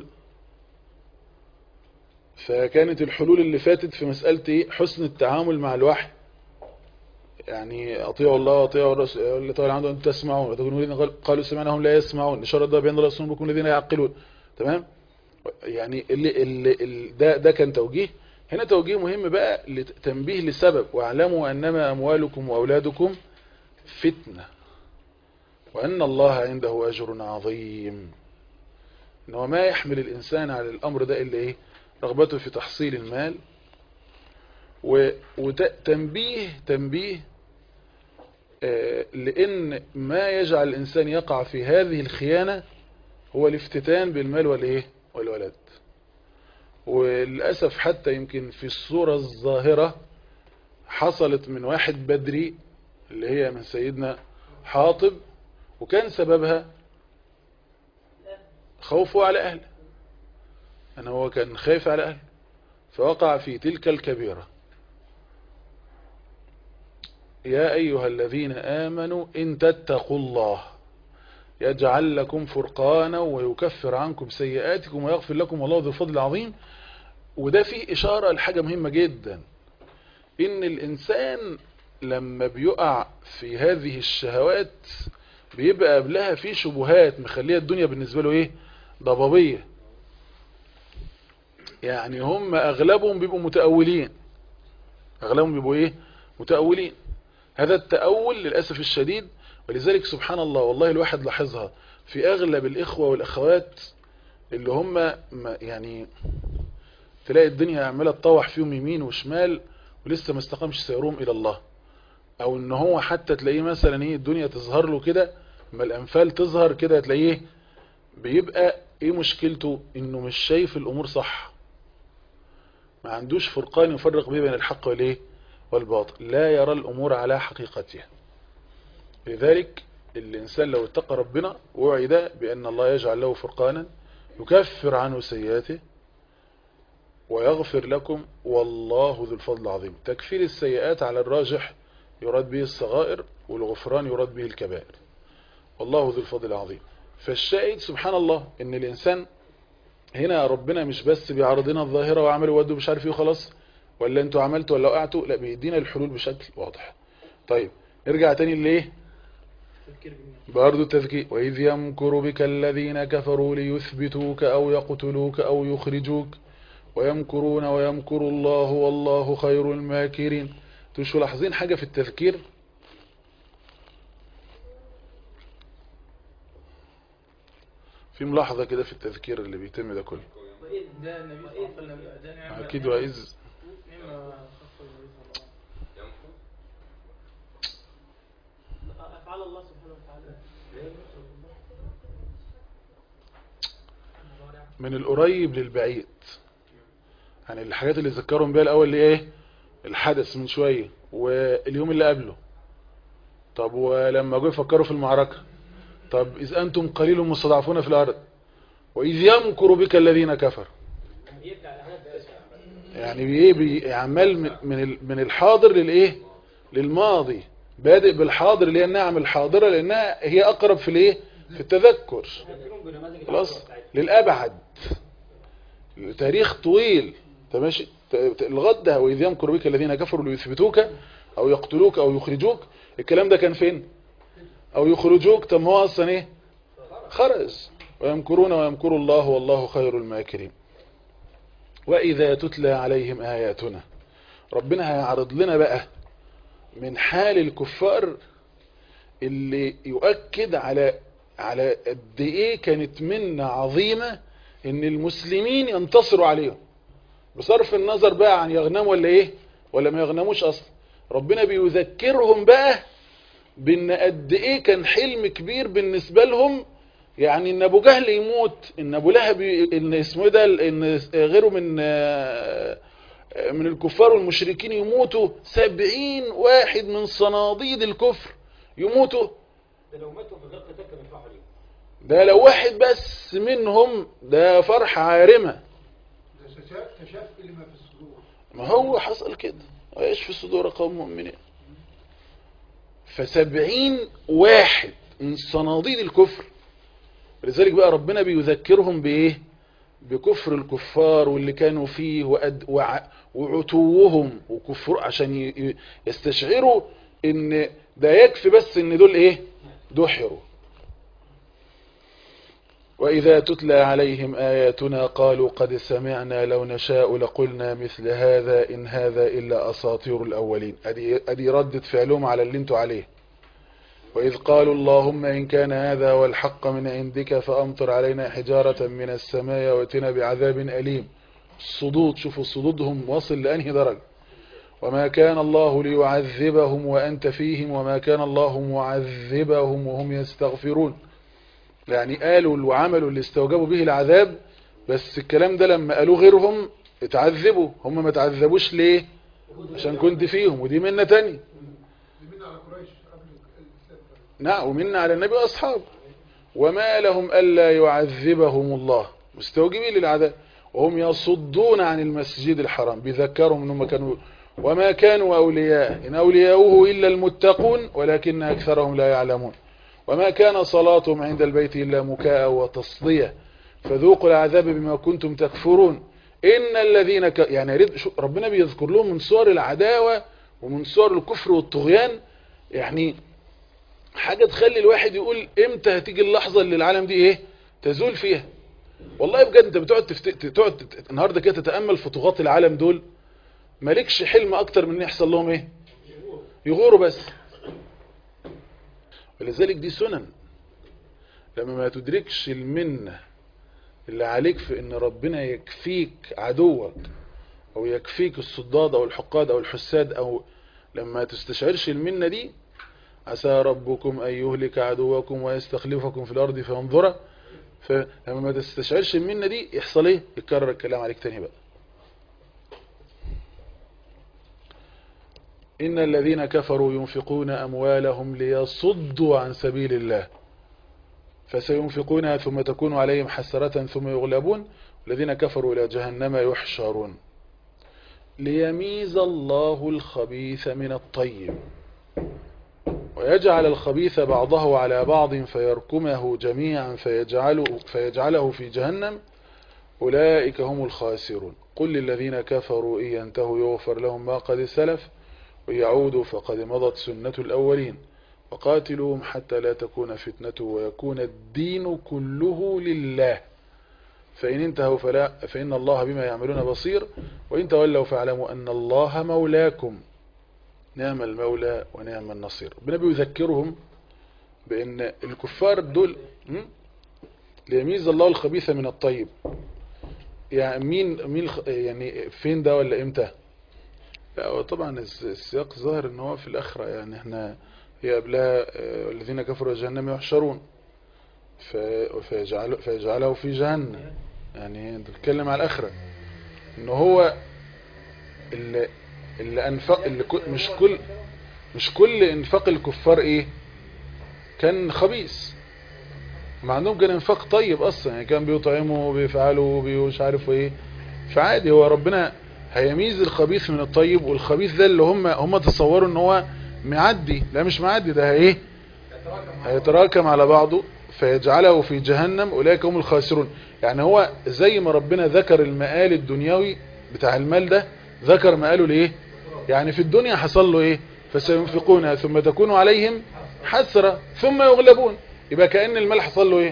فكانت الحلول اللي فاتت في مسألة ايه حسن التعامل مع الوحي يعني اطيعوا الله واطيعوا الرسول اللي طبعا عنده ان تسمعون وتكونوا الذين قال- قالوا سمعنا هم لا يسمعون اشاره ده بين الله سبحانه بكم الذين يعقلون تمام يعني اللي اللي اللي ده ده كان توجيه هنا توجيه مهم بقى لتنبيه لسبب واعلموا انما اموالكم واولادكم فتنه وان الله عنده اجر عظيم ان هو ما يحمل الانسان على الامر ده الا ايه رغبته في تحصيل المال وتنبيه تنبيه آه، لان ما يجعل الانسان يقع في هذه الخيانة هو الافتتان بالمال والايه والولد وللأسف حتى يمكن في الصورة الظاهرة حصلت من واحد بدري اللي هي من سيدنا حاطب وكان سببها خوفه على أهله أنه هو كان خايف على أهله فوقع في تلك الكبيرة يا أيها الذين آمنوا إن تتقوا الله يجعل لكم فرقانا ويكفر عنكم سيئاتكم ويغفر لكم والله ذو الفضل العظيم وده فيه إشارة لحاجة مهمة جدا إن الإنسان لما بيقع في هذه الشهوات بيبقى قبلها في شبهات مخلية الدنيا بالنسبة له إيه ضبابية يعني هم أغلبهم بيبقوا متأولين أغلبهم بيبقوا إيه متأولين هذا التأول للأسف الشديد ولذلك سبحان الله والله الواحد لاحظها في أغلب الإخوة والأخوات اللي هم ما- يعني تلاقي الدنيا عمالة تطوح فيهم يمين وشمال ولسه ما استقامش سيرهم إلى الله أو إن هو حتى تلاقيه مثلا إيه الدنيا تظهر له كده اما الأنفال تظهر كده تلاقيه بيبقى إيه مشكلته إنه مش شايف الأمور صح ما عندوش فرقان يفرق بيه بين الحق والإيه والباطل لا يرى الأمور على حقيقتها لذلك الإنسان لو اتقى ربنا وعد بأن الله يجعل له فرقانا يكفر عنه سيئاته ويغفر لكم والله ذو الفضل العظيم تكفير السيئات على الراجح يراد به الصغائر والغفران يراد به الكبائر والله ذو الفضل العظيم فالشاهد سبحان الله ان الانسان هنا ربنا مش بس بيعرضنا الظاهرة وعملوا ودوا مش عارف ايه وخلاص ولا انتوا عملتوا ولا وقعتوا لا بيدينا الحلول بشكل واضح طيب نرجع تاني ليه تفكير بالنفس برضو التذكير وإذ يمكر بك الذين كفروا ليثبتوك أو يقتلوك أو يخرجوك ويمكرون ويمكر الله والله خير الماكرين انتوا مش ملاحظين حاجة في التذكير في ملاحظة كده في التذكير اللي بيتم ده كله وإذ ده النبي صلى الله عليه وسلم ده نعمة أكيد وإذ نعمة خاصة بالنبي صلى الله عليه وسلم أفعال الله سبحانه وتعالى من القريب للبعيد يعني الحاجات اللي ذكرهم بيها الأول اللي ايه الحدث من شوية واليوم اللي قبله طب ولما جو يفكروا في المعركة طب إذ أنتم قليل مستضعفون في الأرض وإذ يمكر بك الذين كفروا يعني بإيه بي- عمال من- من ال- من الحاضر للإيه للماضي بادئ بالحاضر اللي هي النعم الحاضرة لأنها هي أقرب في الإيه في التذكر خلاص للأبعد تاريخ طويل تماشي ت- ت- الغد وإذ يمكر بك الذين كفروا ليثبتوك أو يقتلوك أو يخرجوك الكلام ده كان فين أو يخرجوك طب ما هو أصلا إيه خرج ويمكرون ويمكر الله والله خير الماكرين وإذا تتلى عليهم آياتنا ربنا هيعرض لنا بقى من حال الكفار اللي يؤكد على على قد ايه كانت منة عظيمة ان المسلمين ينتصروا عليهم بصرف النظر بقى عن يغنموا ولا ايه ولا ما يغنموش اصلا ربنا بيذكرهم بقى بان قد ايه كان حلم كبير بالنسبة لهم يعني ان ابو جهل يموت ان ابو لهب ي- ان اسمه ده ان غيره من آه، من الكفار والمشركين يموتوا سبعين واحد من صناديد الكفر يموتوا ده لو ماتوا في غير قتال كانوا يفرحوا ليه ده لو واحد بس منهم ده فرحة عارمة ده تشا- تشفي لما في الصدور ما هو حصل كده ويش في صدور قوم مؤمنين فسبعين واحد من صناديد الكفر لذلك بقى ربنا بيذكرهم بإيه بكفر الكفار واللي كانوا فيه وأد وع وعتوهم وكفر عشان ي- ي- يستشعروا ان ده يكفي بس ان دول ايه دحروا وإذا تتلى عليهم آياتنا قالوا قد سمعنا لو نشاء لقلنا مثل هذا إن هذا إلا أساطير الأولين أدي, أدي ردة فعلهم على اللي انتوا عليه وإذ قالوا اللهم إن كان هذا هو الحق من عندك فأمطر علينا حجارة من السماء واتنا بعذاب أليم الصدود شوفوا صدودهم وصل لأنهي درجة وما كان الله ليعذبهم وأنت فيهم وما كان الله معذبهم وهم يستغفرون يعني قالوا وعملوا اللي استوجبوا به العذاب بس الكلام ده لما قالوا غيرهم اتعذبوا هم ما تعذبوش ليه عشان كنت فيهم ودي منة تانية لمن على قريش قبل الإسلام نعم ومنا على النبي وأصحابه وما لهم ألا يعذبهم الله مستوجبين للعذاب وهم يصدون عن المسجد الحرام بيذكرهم أنهم كانوا وما كانوا أولياء إن أولياؤه إلا المتقون ولكن أكثرهم لا يعلمون وما كان صلاتهم عند البيت إلا مكاء وتصدية فذوقوا العذاب بما كنتم تكفرون ان الذين ك... يعني يا ريت شو- ربنا بيذكر لهم من صور العداوه ومن صور الكفر والطغيان يعني حاجه تخلي الواحد يقول امتى هتيجي اللحظه اللي العالم دي ايه تزول فيها والله بجد انت بتقعد تفت... تقعد تت- النهارده كده تتامل في طغاة العالم دول مالكش حلم اكتر من ان يحصل لهم ايه يغوروا بس ولذلك دي سنن لما ما تدركش المنه اللي عليك في ان ربنا يكفيك عدوك او يكفيك الصداد او الحقاد او الحساد او لما تستشعرش المنة دي عسى ربكم ان يهلك عدوكم ويستخلفكم في الارض فينظر فلما ما تستشعرش المنة دي يحصل ايه يتكرر الكلام عليك تاني بقى ان الذين كفروا ينفقون اموالهم ليصدوا عن سبيل الله فسينفقونها ثم تكون عليهم حسرة ثم يغلبون الذين كفروا إلى جهنم يحشرون ليميز الله الخبيث من الطيب ويجعل الخبيث بعضه على بعض فيركمه جميعا فيجعله, فيجعله في جهنم أولئك هم الخاسرون قل للذين كفروا إن ينتهوا يغفر لهم ما قد سلف ويعودوا فقد مضت سنة الأولين وقاتلوهم حتى لا تكون فتنة ويكون الدين كله لله فإن انتهوا فلا فإن الله بما يعملون بصير وإن تولوا فاعلموا أن الله مولاكم نعم المولى ونعم النصير ربنا بيذكرهم بأن الكفار دول م? ليميز الله الخبيث من الطيب يعني مين مين الخ- يعني فين ده ولا امتى لا هو طبعا الس- السياق ظاهر ان هو في الاخره يعني احنا هي قبلها آه، الذين كفروا جهنم يحشرون ف- فيجعل فيجعله في جهنم يعني انت بتتكلم على الاخره ان هو اللي اللي انفق اللي كل مش كل مش كل انفاق الكفار ايه كان خبيث مع عندهم كان انفاق طيب اصلا يعني كان بيطعموا وبيفعلوا ومش عارف ايه فعادي هو ربنا هيميز الخبيث من الطيب والخبيث ده اللي هم هم تصوروا ان هو معدي لا مش معدي ده ايه هيتراكم على بعضه فيجعله في جهنم اولئك هم الخاسرون يعني هو زي ما ربنا ذكر المآل الدنيوي بتاع المال ده ذكر مآله ليه يعني في الدنيا حصل له ايه فسينفقونها ثم تكون عليهم حسرة ثم يغلبون يبقى كأن المال حصل له ايه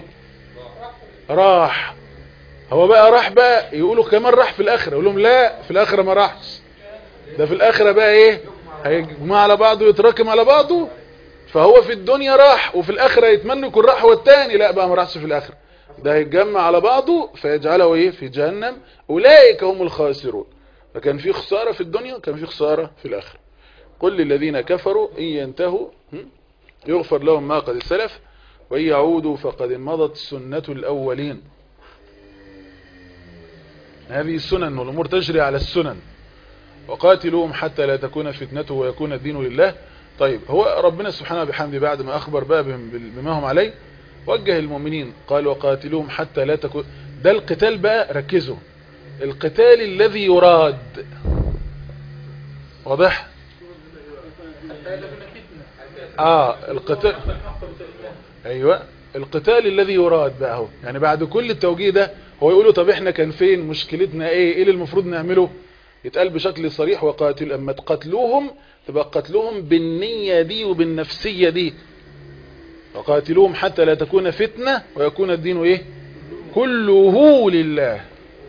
راح هو بقى راح بقى يقولوا كمان راح في الاخرة يقول لهم لا في الاخرة ما راحش ده في الاخرة بقى ايه هيجمع على بعضه ويتراكم على بعضه فهو في الدنيا راح وفي الاخرة يتمنى يكون راح والتاني لا بقى ما راحش في الاخرة ده هيتجمع على بعضه فيجعله ايه في جهنم اولئك هم الخاسرون فكان في خسارة في الدنيا وكان في خسارة في الاخرة قل للذين كفروا ان ينتهوا هم؟ يغفر لهم ما قد سلف وان يعودوا فقد مضت سنة الاولين هذه السنن والامور تجري على السنن وقاتلوهم حتى لا تكون فتنته ويكون الدين لله طيب هو ربنا سبحانه بحمده بعد ما أخبر بقى بهم- بما هم عليه وجه المؤمنين قال وقاتلوهم حتى لا تكون ده القتال بقى ركزوا القتال الذي يراد واضح اه القتال ايوه القتال الذي يراد بقى هو يعني بعد كل التوجيه ده هو يقولوا طب احنا كان فين مشكلتنا ايه ايه اللي المفروض نعمله يتقال بشكل صريح وقاتل اما تقتلوهم تبقى قتلوهم بالنية دي وبالنفسية دي وقاتلوهم حتى لا تكون فتنة ويكون الدين ايه كله لله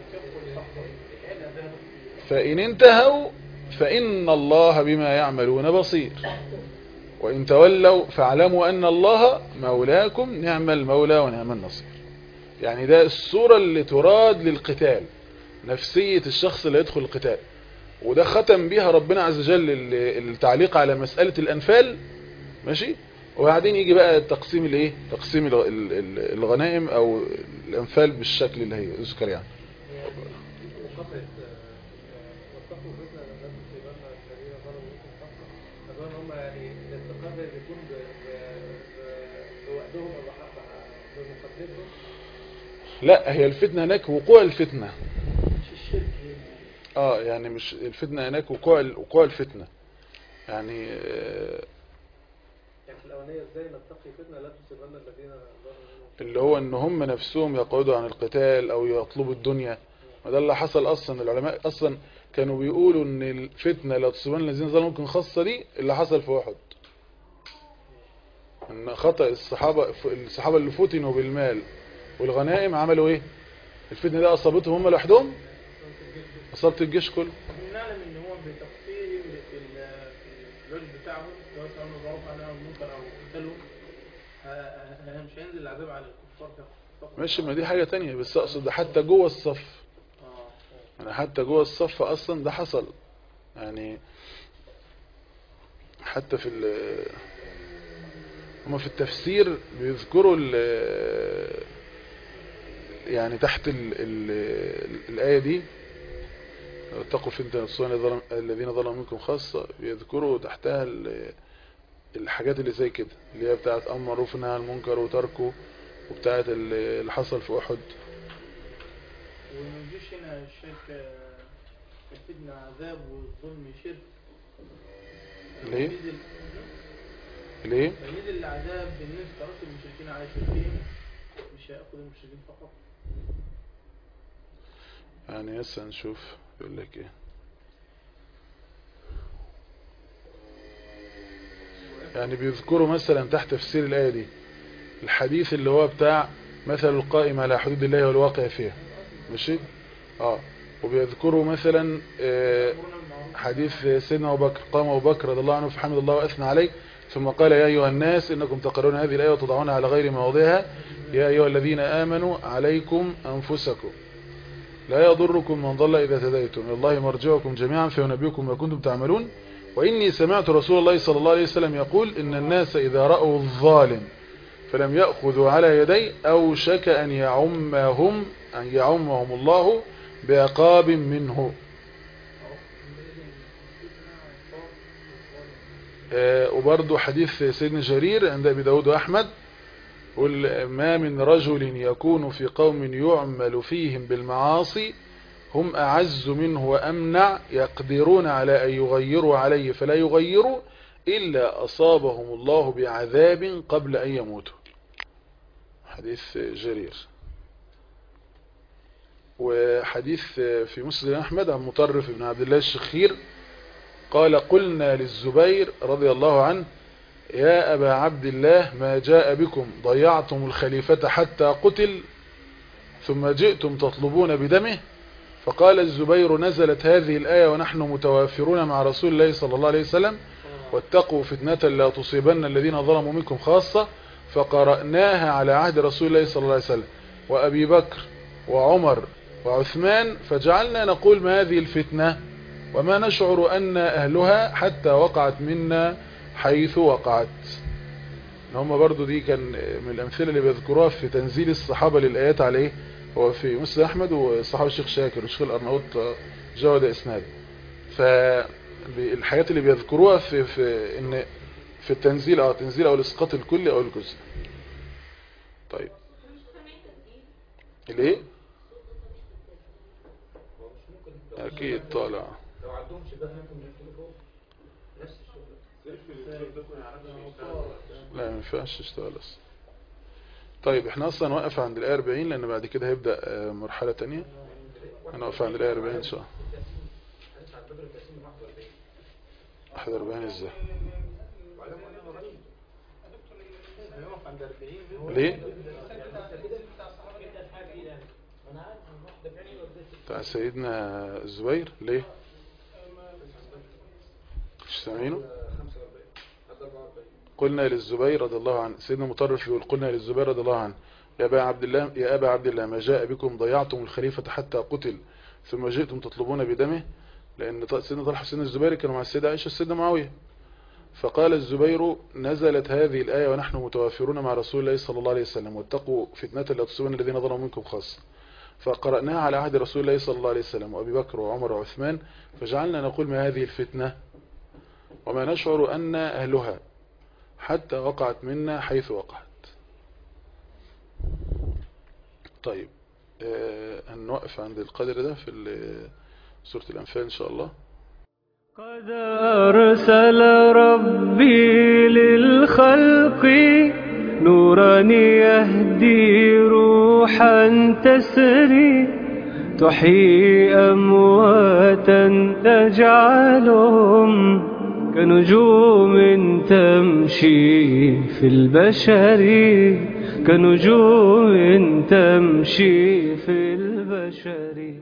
فإن انتهوا فإن الله بما يعملون بصير وإن تولوا فاعلموا أن الله مولاكم نعم المولى ونعم النصير يعني ده الصورة اللي تراد للقتال نفسية الشخص اللي يدخل القتال وده ختم بيها ربنا عز وجل ال- التعليق على مسألة الأنفال ماشي وبعدين يجي بقى تقسيم الايه تقسيم ال- ال- ال- الغنائم او الانفال بالشكل اللي هي يذكر يعني وقفت واتقوا فتنة لا تصيبن الذين ظلموا منكم خاصة أظن هم يعني الاستقامة بيكون ب- ب- بوقتهم أو بح- بمقدمتهم لا هي الفتنة هناك وقوع الفتنة مش الشرك اه يعني مش الفتنة هناك وقوع ال- وقوع الفتنة يعني آه، يعني في الأولانية إزاي نتقي فتنة لا تصيبن الذين ظلموا منكم اللي هو ان هم نفسهم يقعدوا عن القتال او يطلبوا الدنيا وده اللي حصل اصلا العلماء اصلا كانوا بيقولوا ان الفتنه لا تصيبن الذين ظلموا منكم خاصه دي اللي حصل في احد ان خطا الصحابه الصحابه اللي فتنوا بالمال والغنائم عملوا ايه الفتنه دي اصابتهم هم لوحدهم اصابت الجيش كله نعلم ان هو بتقصيرهم في ال- في الوجه بتاعهم سواء كانوا ضعف عنها المنكر او قتلهم ه- ه- مش هينزل العذاب على الكفار فقط. ماشي ما دي حاجه تانية بس اقصد ده حتى جوه الصف اه يعني حتى جوه الصف اصلا ده حصل يعني حتى في ال هما في التفسير بيذكروا ال يعني تحت ال ال الآية دي اتقوا فتنة تصون ظلم الذين ظلموا منكم خاصة بيذكروا تحتها ال- الحاجات اللي زي كده اللي هي بتاعت أمر معروف ونهى عن المنكر وتركه وبتاعت ال- اللي حصل في أحد وما يجيش هنا الشرك آه، يفيدنا عذاب والظلم شرك ليه؟ ينزل ليه؟ ينزل العذاب بالنسبة لرأس المشركين على شركهم مش هيأخذ المشركين فقط يعني هسه نشوف يقول لك ايه يعني بيذكروا مثلا تحت تفسير الآية دي الحديث اللي هو بتاع مثل القائم على حدود الله والواقع فيها ماشي اه وبيذكروا مثلا آه حديث سيدنا أبو بكر قام أبو بكر رضي الله عنه فحمد الله وأثنى عليه ثم قال يا أيها الناس إنكم تقرؤون هذه الآية وتضعونها على غير مواضعها يا أيها الذين آمنوا عليكم أنفسكم لا يضركم من ضل إذا تديتم إلى الله مرجعكم جميعا فينبئكم ما كنتم تعملون وإني سمعت رسول الله صلى الله عليه وسلم يقول إن الناس إذا رأوا الظالم فلم يأخذوا على يدي أوشك أن يعمهم أن يعمهم الله بعقاب منه آه، وبرضو حديث سيدنا جرير عند أبي داود وأحمد قل ما من رجل يكون في قوم يعمل فيهم بالمعاصي هم أعز منه وأمنع يقدرون على أن يغيروا عليه فلا يغيروا إلا أصابهم الله بعذاب قبل أن يموتوا حديث جرير وحديث في مسلم أحمد عن مطرف بن عبد الله الشخير قال قلنا للزبير رضي الله عنه يا أبا عبد الله ما جاء بكم ضيعتم الخليفة حتى قتل ثم جئتم تطلبون بدمه فقال الزبير نزلت هذه الآية ونحن متوافرون مع رسول الله صلى الله عليه وسلم واتقوا فتنة لا تصيبن الذين ظلموا منكم خاصة فقرأناها على عهد رسول الله صلى الله عليه وسلم وأبي بكر وعمر وعثمان فجعلنا نقول ما هذه الفتنة وما نشعر أن أهلها حتى وقعت منا حيث وقعت هم برضو دي كان من الأمثلة اللي بيذكروها في تنزيل الصحابة للآيات عليه هو في مسلم أحمد والصحابة الشيخ شاكر والشيخ الأرناؤوط جود إسناد فالحاجات اللي بيذكروها في, في إن في التنزيل أو التنزيل أو الإسقاط الكلي أو الجزء طيب الايه اكيد طالع لو عندهم شباب ممكن يدخلوا نفس الشغل لا ما ينفعش تشتغل اصلا طيب احنا اصلا نوقف عند الايه 40 لان بعد كده هيبدا آه، مرحله تانية هنوقف عند الايه 40 ان شاء الله هندفع البدر التقسيم 41 41 ازاي وعلموا انه غني هيقف عند 40 ليه بتاع سيدنا الزبير ليه مش سامعينه قلنا للزبير رضي الله عنه سيدنا مطرف يقول قلنا للزبير رضي الله عنه يا أبا عبد الله يا أبا عبد الله ما جاء بكم ضيعتم الخليفة حتى قتل ثم جئتم تطلبون بدمه لأن ط- سيدنا طلحة وسيدنا الزبير كانوا مع السيدة عائشة والسيدة معاوية فقال الزبير نزلت هذه الآية ونحن متوافرون مع رسول الله صلى الله عليه وسلم واتقوا فتنة لا تصيبن الذين ظلموا منكم خاصة فقرأناها على عهد رسول الله صلى الله عليه وسلم وأبي بكر وعمر وعثمان فجعلنا نقول ما هذه الفتنة وما نشعر أن أهلها حتى وقعت منا حيث وقعت طيب آه، هنوقف عند القدر ده في ال- سورة الأنفال إن شاء الله قد أرسل ربي للخلق نورا يهدي روحا تسري تحيي أمواتا تجعلهم كنجوم تمشي في البشر كنجوم تمشي في البشر